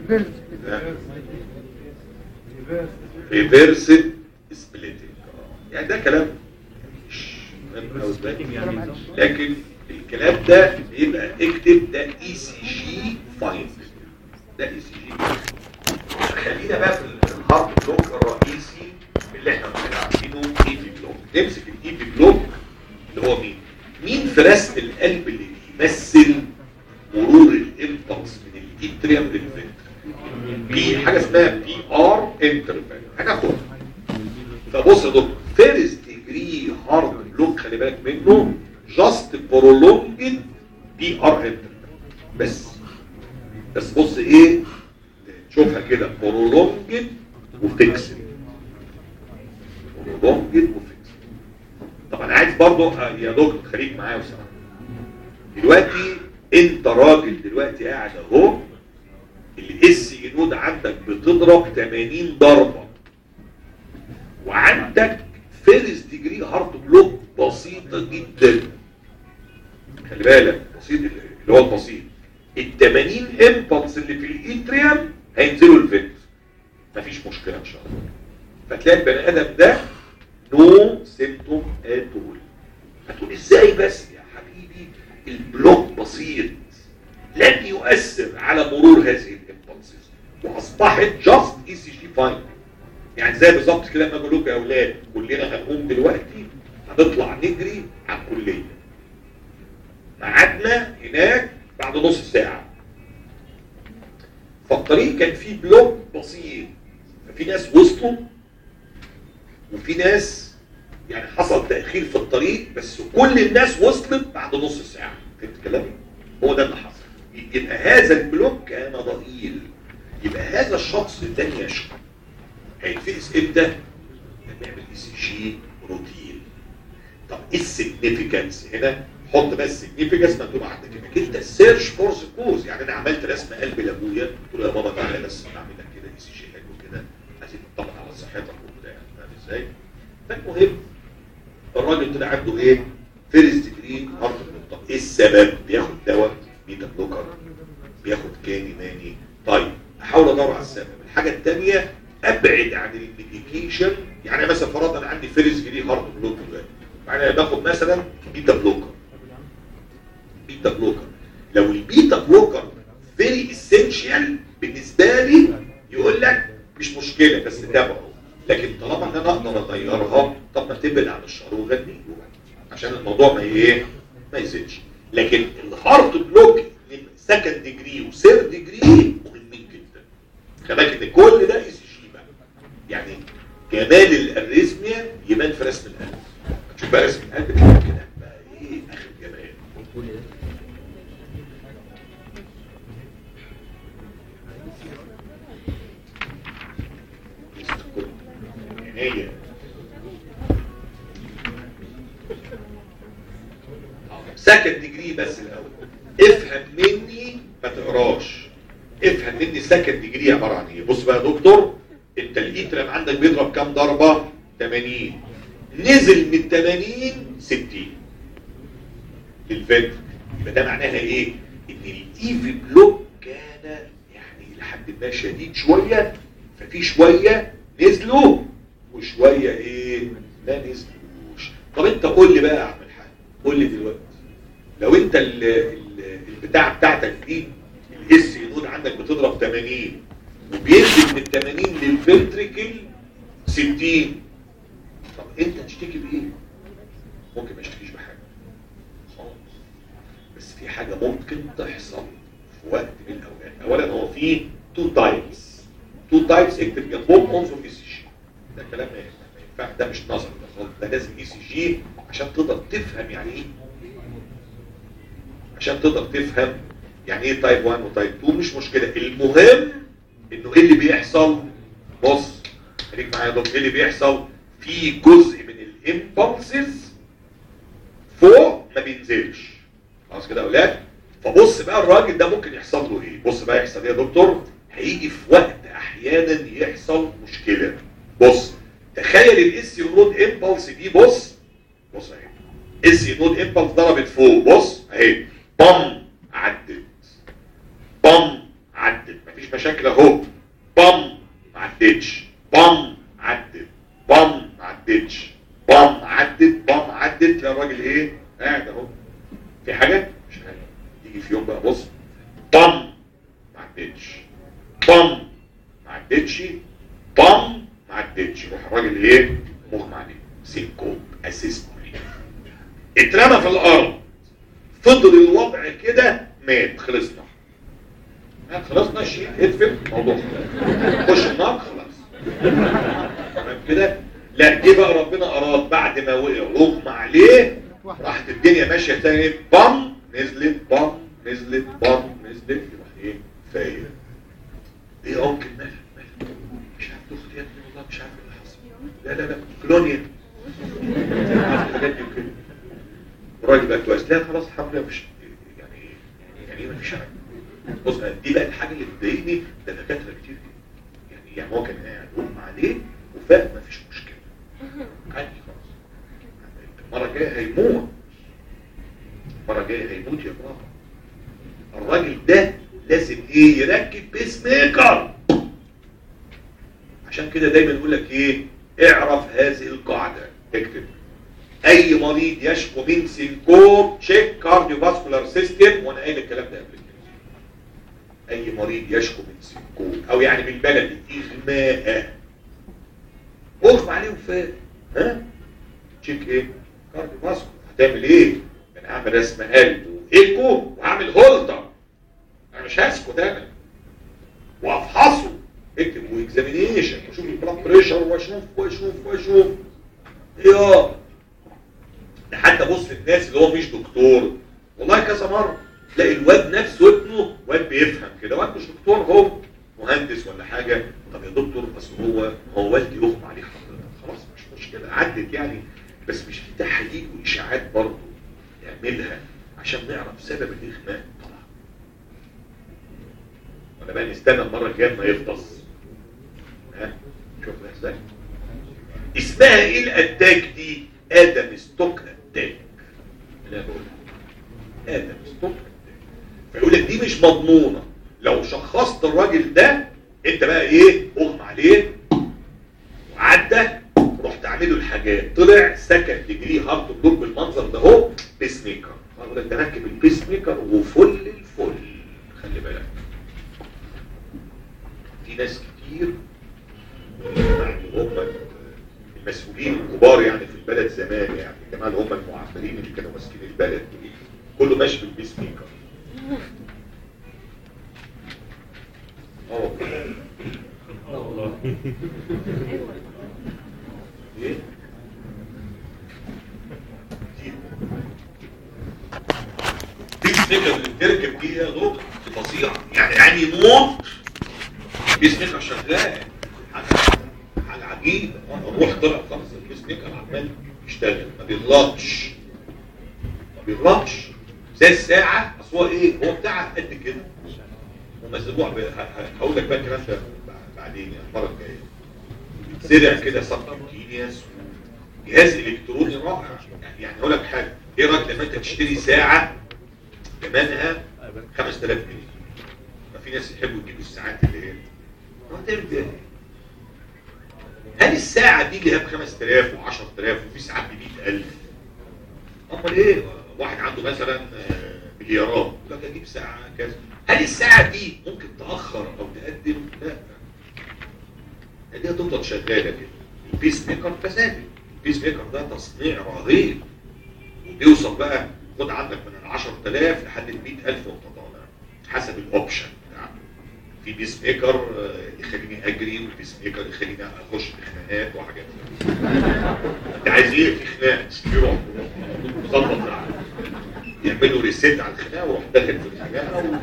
ريفرسد سبليتنج يعني ده كلام مش مهم أوي دلوقتي. لكن الكلام ده يبقى اكتب ده اي سي جي فايند ده اي سي جي خلينا بقى في الهارد بلوك الرئيسي اللي احنا كنا عارفينه اي في بلوك نمسك الاي في بلوك اللي هو مين مين في رسم القلب اللي بيمثل مرور الامبلس من الاتريوم للفنتر في حاجه اسمها بي ار انترفال هناخدها فبص يا دكتور فيرست ديجري هارد بلوك خلي بالك منه جاست برولونجد بي ار انترفال بس بس بص ايه شوفها كده برولونجد وفيكسد برولونجد وفيكسد طب انا عايز برضه يا دكتور خليك معايا وسامع دلوقتي انت راجل دلوقتي قاعد اهو الاس جنود عندك بتضرب 80 ضربه وعندك فيرست ديجري هارت بلوك بسيطه جدا خلي بالك بسيط اللي هو البسيط ال 80 امبلس اللي في الاتريوم هينزلوا الفنت مفيش مشكله ان شاء الله فتلاقي البني ادم ده نو سيمتوم اتول هتقول ازاي بس يا حبيبي البلوك بسيط لن يؤثر على مرور هذه الامبلسز واصبحت جاست اي سي جي فاين يعني زي بالظبط كده لما اقول لكم يا اولاد كلنا هنقوم دلوقتي هنطلع نجري على الكليه ميعادنا هناك بعد نص ساعه فالطريق كان فيه بلوك بسيط ففي ناس وصلوا وفي ناس يعني حصل تأخير في الطريق بس كل الناس وصلت بعد نص ساعة فهمت كلامي؟ هو ده اللي حصل يبقى هذا البلوك كان ضئيل يبقى هذا الشخص لن يشكو هيتفقس امتى؟ لما يعمل اي سي جي روتين طب ايه السيجنيفيكانس هنا؟ حط بس السيجنيفيكانس مكتوب عندك انك انت سيرش فور سبوز يعني انا عملت رسم قلب لابويا قلت له يا بابا تعالى بس نعمل لك كده اي سي جي حلو كده عايزين نطمن على صحتك وبتاع فاهم ازاي؟ فالمهم الراجل طلع عنده ايه؟ فيرست ديجري هارت بلوك طب ايه السبب؟ بياخد دواء بيتا بلوكر بياخد كاني ماني طيب احاول ادور على السبب الحاجه الثانيه ابعد عن الميديكيشن يعني مثلا فرضا انا عندي فيرست ديجري هارت بلوك دلوقتي يعني باخد مثلا بيتا بلوكر بيتا بلوكر لو البيتا بلوكر فيري اسينشال بالنسبه لي يقول لك مش مشكله بس تابعه لكن طالما ان انا اقدر اغيرها طب ما تبعد عن الشر وغني عشان الموضوع ما ايه ما يزيدش لكن الهارت بلوك من سكند ديجري وثيرد ديجري مهمين جدا خلي بالك ان كل ده اي سي جي بقى يعني جمال الاريزميا يبان في رسم القلب تشوف بقى رسم القلب تلاقي كده بقى ايه اخر جمال هي سكند ديجري بس الاول افهم مني ما تقراش افهم مني سكند ديجري عباره عن ايه بص بقى يا دكتور انت الاترم عندك بيضرب كام ضربه 80 نزل من 80 60 للفنتر يبقى ده معناها ايه ان الايفي بلوك كان يعني لحد ما شديد شويه ففي شويه نزلوا وشويه ايه ما نزلوش طب انت قول لي بقى يا عم الحاج قول لي دلوقتي لو انت ال ال البتاع بتاعتك دي الاس نود عندك بتضرب 80 وبينزل من 80 للفنتريكل 60 طب انت تشتكي بايه؟ ممكن ما اشتكيش بحاجه خالص بس في حاجه ممكن تحصل في وقت من الاوقات اولا هو في تو تايبس تو تايبس اكتب جنبهم انظر اي سي جي ده كلام ما ينفع ده مش نظري ده خالص ده لازم اي سي جي عشان تقدر تفهم يعني ايه عشان تقدر تفهم يعني ايه تايب 1 وتايب 2 مش مشكله المهم انه ايه اللي بيحصل بص خليك معايا يا دكتور ايه اللي بيحصل في جزء من الامبulses فوق ما بينزلش خلاص كده يا اولاد فبص بقى الراجل ده ممكن يحصل له ايه بص بقى يحصل ايه يا دكتور هيجي في وقت احيانا يحصل مشكله بص تخيل الاس نود امبلس دي بص بص اهي اس نود امبلس ضربت فوق بص اهي بام عدت بام عدت مفيش مشاكل اهو بام ما عدتش بام عدت بام ما عدتش بام عدت بام عدت تلاقي الراجل ايه قاعد اهو في حاجه مش حاجه يجي في يوم بقى بص بام ما عدتش بام ما عدتش بام ما عدتش يروح الراجل ايه مغمى عليه سينكوب اسيست اترمى في الارض فضل الوضع كده مات خلصنا مات خلصنا الشيء اتفل موضوع خش النار خلاص تمام كده لا جه بقى ربنا اراد بعد ما وقع رغم عليه راحت الدنيا ماشيه تاني بام نزلت بام نزلت بام نزلت يروح ايه فايق ايه يا انكل مالك مالك مش عارف تاخد يا ابني والله مش عارف ايه اللي حصل لا لا لا كلونيا الحاجات دي وكده الراجل بقى كويس لا خلاص الحمد لله مش يعني يعني ايه مفيش حاجه بص دي بقى الحاجه اللي بتضايقني ده دكاتره كتير يعني يعني هو كان قاعد اغمى عليه وفاق مفيش مشكله عادي خلاص المره الجايه هيموت المره الجايه هيموت يا بابا الراجل ده لازم ايه يركب بيس ميكر عشان كده دايما يقول لك ايه اعرف هذه القاعده اكتب اي مريض يشكو من سينكوب تشيك كارديو فاسكولار سيستم وانا قايل الكلام ده قبل كده اي مريض يشكو من سينكوب او يعني بالبلدي اغماء اغمى عليه وفات ها تشيك ايه كارديو فاسكولار هتعمل ايه انا هعمل رسم قلب وايكو وهعمل هولتر انا مش هسكت انا وافحصه اكتب واكزامينيشن واشوف البلاد بريشر واشوف واشوف واشوف يا ده حتى بص الناس اللي هو مش دكتور والله كذا مره تلاقي الواد نفسه ابنه واد بيفهم كده واد مش دكتور هو مهندس ولا حاجه طب يا دكتور بس هو هو والدي اغمى عليه حضرتك خلاص مش مشكله عدت يعني بس مش في تحاليل واشاعات برضه نعملها عشان نعرف سبب الاغماء طبعا ولا بقى نستنى المره الجايه ما يفطس ها شوف ازاي اسمها ايه الاتاك دي ادم ستوك اتاك انا بقول ادم ستوك اتاك فيقول لك دي مش مضمونه لو شخصت الراجل ده انت بقى ايه اغمى عليه وعدى رحت عامله الحاجات طلع سكند ديجري هارت بلوك بالمنظر ده اهو بيس ميكر اقول لك ده ركب البيس ميكر وفل الفل خلي بالك في ناس كتير يعني هم المسؤولين الكبار يعني في البلد زمان يعني الجماعه اللي هم المعافرين اللي كانوا ماسكين البلد كله ماشي بالبيس ميكر اه ايه دي الفكره اللي بتركب دي يا دكتور فظيعه يعني يعني يموت بيس ميكر شغال حاجه حاجه عجيبه الروح طلع خالص البيس ميكر عمال يشتغل ما بيغلطش ما بيغلطش زي الساعه اصل هو ايه هو بتاع قد كده ومزروع ب- ه- ه- هقول لك بقى الكلام ده بعدين يعني المره الجايه زرع كده سبكوتينيوس جهاز الكتروني رائع يعني هقول لك حاجه ايه رايك لما انت تشتري ساعه ثمنها 5000 جنيه ما في ناس يحبوا يجيبوا الساعات اللي هي هو تعمل بيها ايه؟ هل الساعه دي اللي هي ب 5000 و10000 وفي ساعات ب 100000 امال ايه واحد عنده مثلا آه، مليارات يقول لك اجيب ساعه كذا هل الساعه دي ممكن تاخر او تقدم لا دي هتفضل شغاله كده البيس ميكر كذلك البيس ميكر ده تصنيع رهيب وبيوصل بقى خد عندك من ال 10000 لحد ال 100000 وانت طالع حسب الاوبشن بتاعته في بيس ميكر آه، يخليني اجري والبيس ميكر يخليني اخش في خناقات وحاجات انت عايز ايه في خناقه يروح مظبط يعملوا ريسيت على الخناقه ويروح داخل في الخناقه و...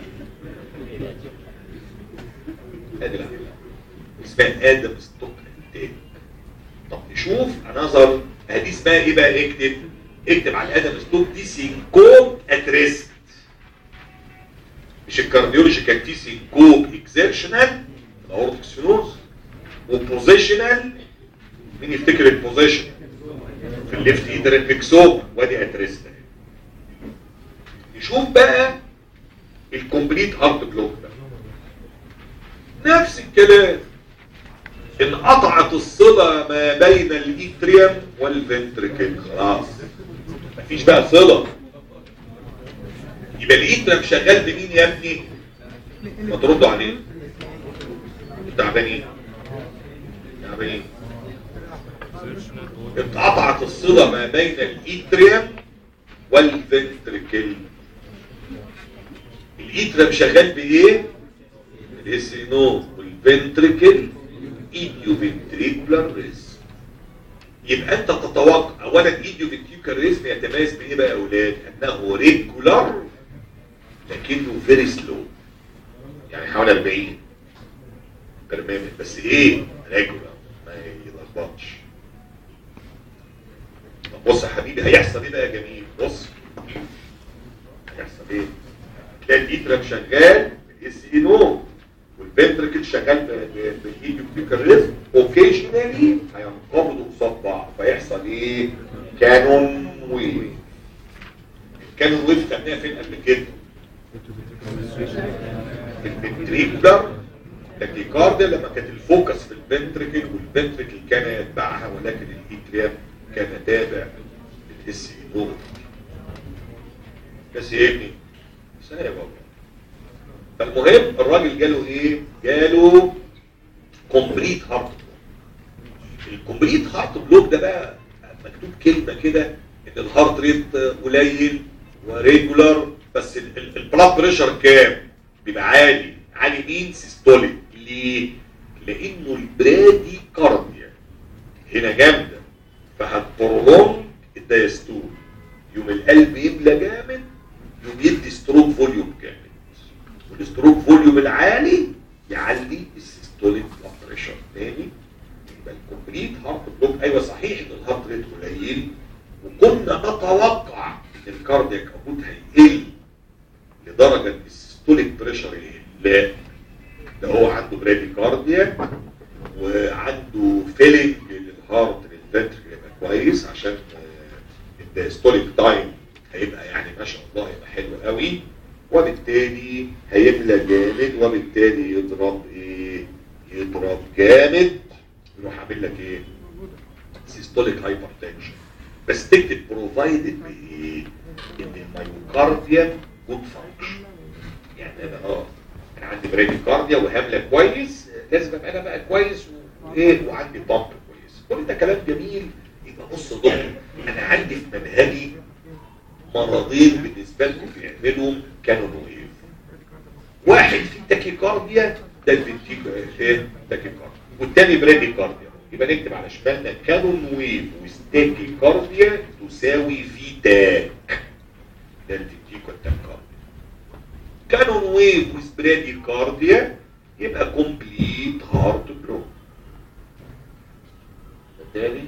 ادي العمليه اسمها ادم ستوك تاني طب نشوف انظر ادي اسمها ايه بقى اكتب اكتب على الادم ستوك دي سينكوب اتريست مش الكارديولوجي كان دي سينكوب اكزيرشنال الاورتيك سينوز وبوزيشنال مين يفتكر البوزيشن في الليفت ايد ريفلكسوم وادي اتريست نشوف بقى الكومبليت هارت بلوك ده نفس الكلام انقطعت الصلة ما بين الاتريوم والفنتركل خلاص مفيش بقى صلة يبقى الاتريوم شغال بمين يا ابني ما تردوا عليه تعبانين تعبانين انقطعت الصلة ما بين الاتريوم والفنتركل الاتريوم شغال بايه الاسينو والفنتركل ايديو فنتريكولار ريزم يبقى انت تتوقع اولا ايديو فنتريكولار ريزم يتميز بايه بقى يا اولاد انه ريجولار لكنه فيري سلو يعني حوالي 40 برنامج بس ايه ريجولار ما يلخبطش طب بص يا حبيبي هيحصل ايه بقى يا جميل بص هيحصل ايه تلاقي الاترم شغال الاس اي نو والفنتركل شغال بالايديو ريزم اوكيشنالي هينقبضوا قصاد بعض فيحصل ايه كانون ويف الكانون ويف خدناها فين قبل كده الفنتريكولار تاكيكارديا لما كانت الفوكس في الفنتركل والفنتركل كان يتبعها ولكن الاتريم كان تابع للاس اي نو بس يا ابني سنة يا بابا فالمهم الراجل جاله ايه جاله كومبليت هارت الكومبليت هارت بلوك ده بقى مكتوب كلمة كده ان الهارت ريت قليل وريجولار بس البلاد بريشر كام بيبقى عالي عالي مين سيستوليك ليه لانه البرادي كارديا هنا جامدة فهتبرلونج الدايستول يوم القلب يملى جامد يوم يدي ستروك فوليوم جامد والستروك فوليوم العالي يعلي السيستوليك بلاد بريشر تاني يبقى الكومبليت هارت بلوك ايوه صحيح ان الهارت ريت قليل وكنا نتوقع ان الكاردياك اوت هيقل لدرجه ان السيستوليك بريشر يقل لا ده هو عنده برادي كارديا وعنده فيلنج للهارت للفنتركل يبقى كويس عشان الدايستوليك تايم هيبقى يعني ما شاء الله هيبقى حلو قوي وبالتالي هيملى جامد وبالتالي يضرب ايه يضرب جامد يروح عامل لك ايه سيستوليك هايبرتنشن بس تكتب بروفايدد بايه ان المايوكارديا جود فانكشن يعني انا اه انا عندي براديكارديا وهامله كويس لازم ابقى انا بقى كويس وايه وعندي بامب كويس كل ده كلام جميل يبقى بص دكتور انا عندي في منهجي مرضين بالنسبه لكم بيعملهم كانوا نويف واحد في التاكيكارديا ده الفنتيكو ايه تاكيكارديا والتاني براديكارديا يبقى نكتب على شمالنا كانون ويف وستاكيكارديا تساوي في تاك ده الفنتيكو التاكيكارديا كانون ويف وسبراديكارديا يبقى كومبليت هارت بلوك بالتالي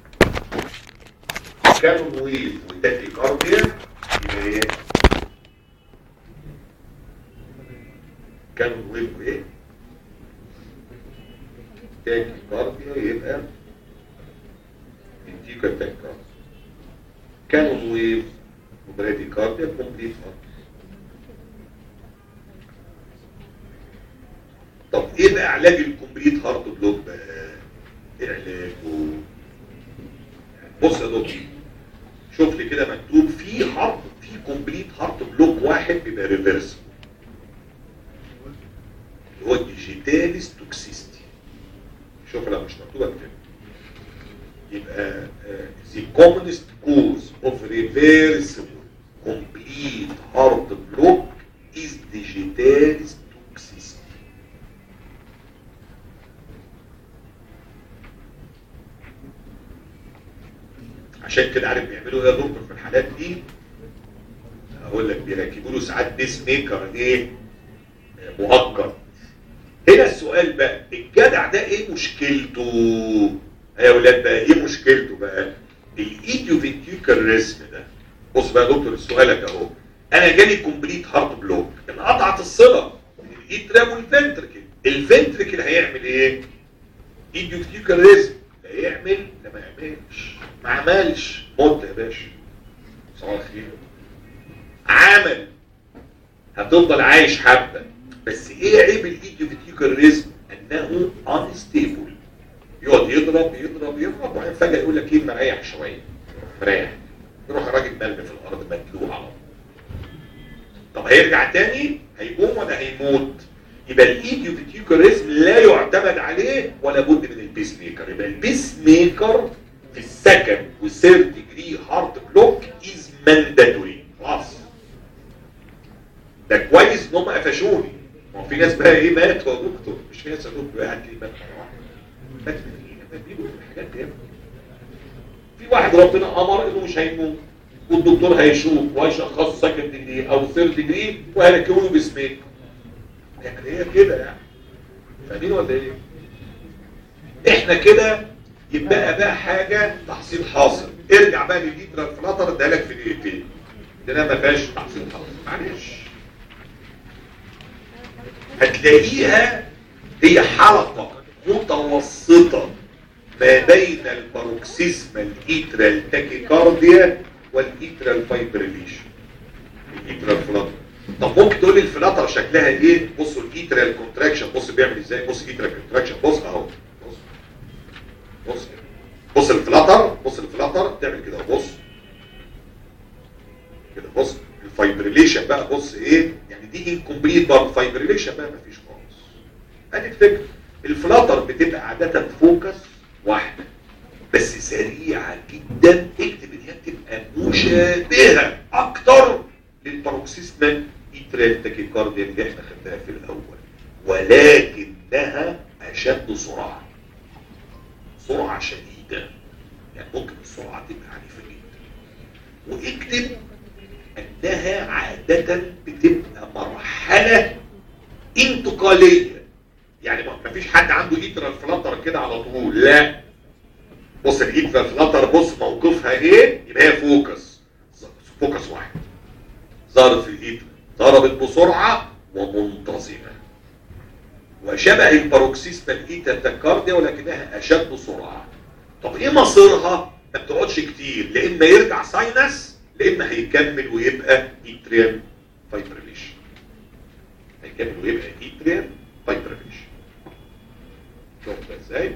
كانون ويف وتاكيكارديا يبقى ايه كانون ويف وايه تاكيكارديا يبقى انتيكا تاكيكارديا كانون ويف وبراديكارديا كومبليت هارت طب ايه بقى علاج الكومبليت هارت بلوك بقى ايه علاجه بص يا دكتور شوف لي كده مكتوب في هارت في كومبليت هارت بلوك واحد بيبقى ريفرس اللي هو الديجيتاليس توكسيستي شوف لو مش مكتوبه كده يبقى the commonest cause of reversible complete heart block is digitalis toxicity بقول لك بيركبوا له ساعات بيس ميكر ايه آه، مؤقت هنا السؤال بقى الجدع ده ايه مشكلته يا ولاد بقى ايه مشكلته بقى الايديو فينتيوكال ريزم ده بص بقى يا دكتور سؤالك اهو انا جالي كومبليت هارت بلوك انقطعت الصله من الايترام والفنتركل الفنتركل هيعمل ايه ايديو فينتيوكال ريزم لا يعمل لا ما يعملش ما عملش موت يا باشا صباح الخير عمل هتفضل عايش حبه بس ايه عيب الايديو فينتيوكال ريزم انه انستيبل يقعد يضرب يضرب يضرب وبعدين فجاه يقول لك ايه مريح شويه مريح يروح الراجل مرمي في الارض مدلوع على طول طب هيرجع تاني هيقوم ولا هيموت يبقى الايديوفيتيوكاريزم لا يعتمد عليه ولا بد من البيس ميكر يبقى البيس ميكر في السكند والثيرد ديجري هارت بلوك از مانداتوري خلاص ده كويس ان هم قفشوني ما هو في ناس بقى ايه ماتوا يا دكتور مش في ناس يا دكتور قاعد لي مات مره واحده مات من ايه؟ مات بيقولوا الحاجات دي في واحد ربنا امر انه مش هيموت والدكتور هيشوف وهيشخصه سكند ديجري او ثيرد ديجري وهيركبوا له بسميك يعني هي كده يعني فاهمين ولا ايه؟ احنا كده يبقى بقى حاجه تحصيل حاصل ارجع بقى للليترال فلاتر ده لك في دقيقتين ده ما فيهاش تحصيل حاصل معلش هتلاقيها هي حلقه متوسطه ما بين الباروكسيزمال ايترال تاكيكارديا والايترال فايبريليشن الايترال فلاتر طب ممكن تقول لي الفلاتر شكلها ايه بصوا الايترال كونتراكشن بص بيعمل ازاي بص الايترال كونتراكشن بص اهو بص بص كده. بص الفلاتر بص الفلاتر تعمل كده بص كده بص الفايبريليشن بقى بص ايه يعني دي انكمبليت برضه فايبريليشن بقى مفيش خالص ادي الفكره الفلاتر بتبقى عاده فوكس واحده بس سريعه جدا اكتب ان هي بتبقى مشابهه اكتر للباروكسيزمال ايترال تاكيكارديا اللي احنا خدناها في الاول ولكنها اشد سرعه سرعه شديده يعني ممكن السرعه تبقى عنيفه جدا واكتب انها عاده بتبقى مرحله انتقاليه يعني ما فيش حد عنده ايترال فلاتر كده على طول لا بص الايترال فلاتر بص موقفها ايه يبقى هي فوكس فوكس واحد ظهرت في الايد ضربت بسرعه ومنتظمه وشبه الباروكسيزمال ايتا تاكارديا ولكنها اشد سرعه طب ايه مصيرها ما بتقعدش كتير لا اما يرجع ساينس لا اما هيكمل ويبقى ايتريال فايبريليشن هيكمل ويبقى ايتريال فايبريليشن شوف ده ازاي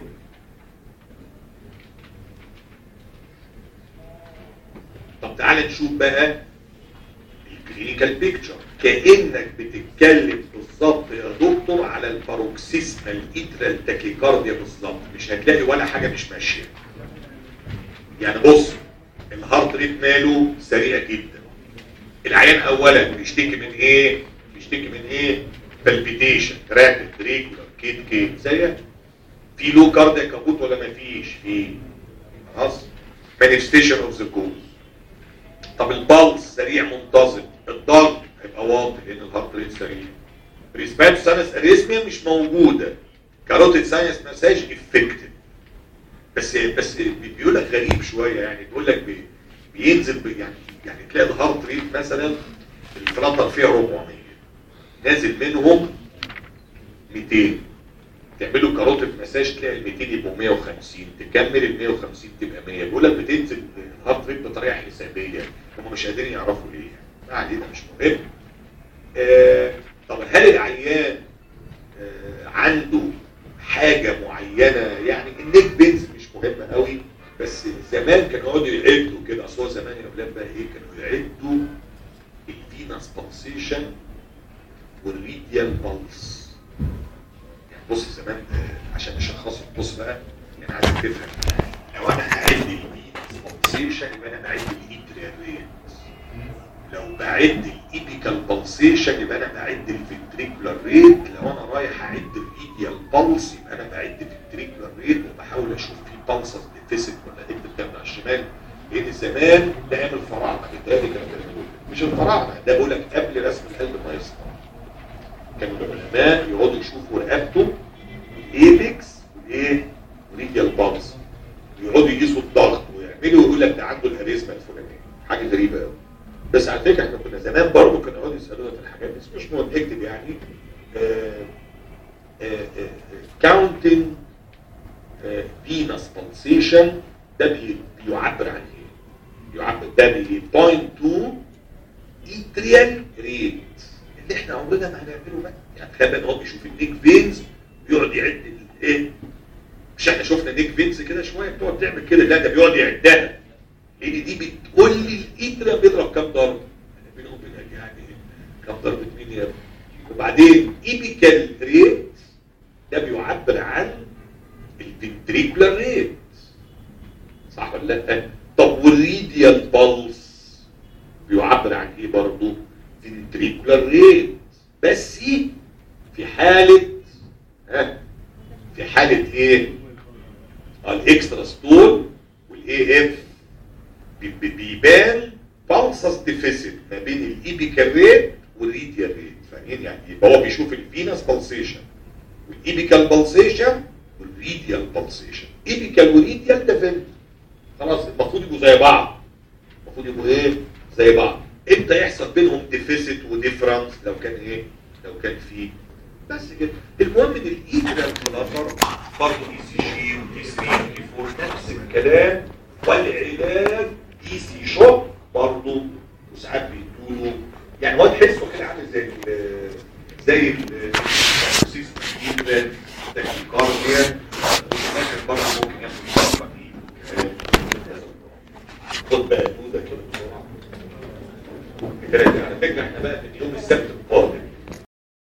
طب تعالى نشوف بقى الكلينيكال بيكتشر كانك بتتكلم بالظبط يا دكتور على الباروكسيزمال ايترال تاكيكارديا بالظبط مش هتلاقي ولا حاجه مش ماشيه يعني بص الهارت ريت ماله سريع جدا العيان اولا بيشتكي من ايه بيشتكي من ايه بالبيتيشن رابid ريجولار كيت كيت زي في لو كاردياك كابوت ولا ما فيش في خلاص مانيفستيشن اوف ذا كوز طب البلس سريع منتظم الضغط هيبقى واطي لان الهارت ريت سريع بريسبات سانس اريثميا مش موجوده كاروتيد ساينس مساج افكتيف بس بس بيقول لك غريب شويه يعني بيقول لك بي بينزل بي يعني يعني تلاقي الهارت ريت مثلا الفلاتر فيها 400 نازل منهم 200 تعملوا كاروتيد مساج تلاقي ال 200 يبقوا 150 تكمل ال 150 تبقى 100 بيقول لك بتنزل الهارت ريت بطريقه حسابيه هم مش قادرين يعرفوا ليه ما علينا مش مهم آه طب هل العيان آه عنده حاجه معينه يعني النيك بينز مش مهمه قوي بس زمان كانوا يقعدوا يعدوا كده اصل هو زمان يا اولاد بقى ايه كانوا يعدوا الفينس بالسيشن والريديال بالس يعني بص زمان آه، عشان نشخصه بص بقى يعني عايزك تفهم لو انا هعد الفينس بالسيشن يبقى انا بعد الايتريال ريت لو بعد الايبيكال بالسيشن يبقى انا بعد الفنتريكولار ريت لو انا رايح اعد الايديال بالس يبقى انا بعد الفنتريكولار ريت وبحاول اشوف في بالسز ديفيسيت ولا هيد بتعمل على الشمال لان زمان ده ايام الفراعنه بالتالي كانوا بيعملوا كده. مش الفراعنه ده بقول لك قبل رسم القلب ما يصنع كانوا العلماء يقعدوا يشوفوا رقبته الايبكس والايه وريديال بالز ويقعدوا يقيسوا الضغط ويعملوا ويقول لك ده عنده الاريزما الفلانيه حاجه غريبه قوي بس على فكره احنا كنا زمان برضه كانوا يقعدوا يسالونا في الحاجات دي بس مش مهم اكتب يعني كاونتنج فينس pulsation ده بي- بيعبر عن ايه؟ يعبر ده بي بوينت تو اتريال ريت اللي احنا عمرنا ما هنعمله بقى يعني تخيل ان هو بيشوف النيك فينز بيقعد يعد الايه مش احنا شفنا نيك فينز كده شويه بتقعد تعمل كده لا ده بيقعد يعدها لان دي بتقول لي الاترا بيضرب كام ضربه انا بينهم وبينك يعني كام ضربه مين يا ابني وبعدين ايبيكال ريت ده بيعبر عن الفنتريكولار ريت صح ولا لا طب والريديال بالس بيعبر عن ايه برضه فنتريكولار ريت بس في حالة ها في حالة ايه آه، الاكسترا ستول والاي اف بيبان بالسس ديفيسيت ما بين الايبيكال ريت والريديال ريت فاهمين يعني يبقى هو بيشوف الفينس بالسيشن والايبيكال بالسيشن والريديال بالسيشن ايبيكال وريديال ده فين خلاص المفروض يبقوا زي بعض المفروض يبقوا ايه زي بعض امتى يحصل بينهم ديفيسيت وديفرنس لو كان ايه لو كان في بس كده المهم ان الايدرال فلاتر برضه اي سي جي ودي 3 ودي 4 نفس الكلام والعلاج اي سي شوك برضه وساعات بيدوله يعني هو تحسه كده عامل زي ال زي ال السيستم تاكيكارديا والاخر برضه ممكن ياخد فتره خد بقى الدوده كده بسرعه كده على فكره احنا بقى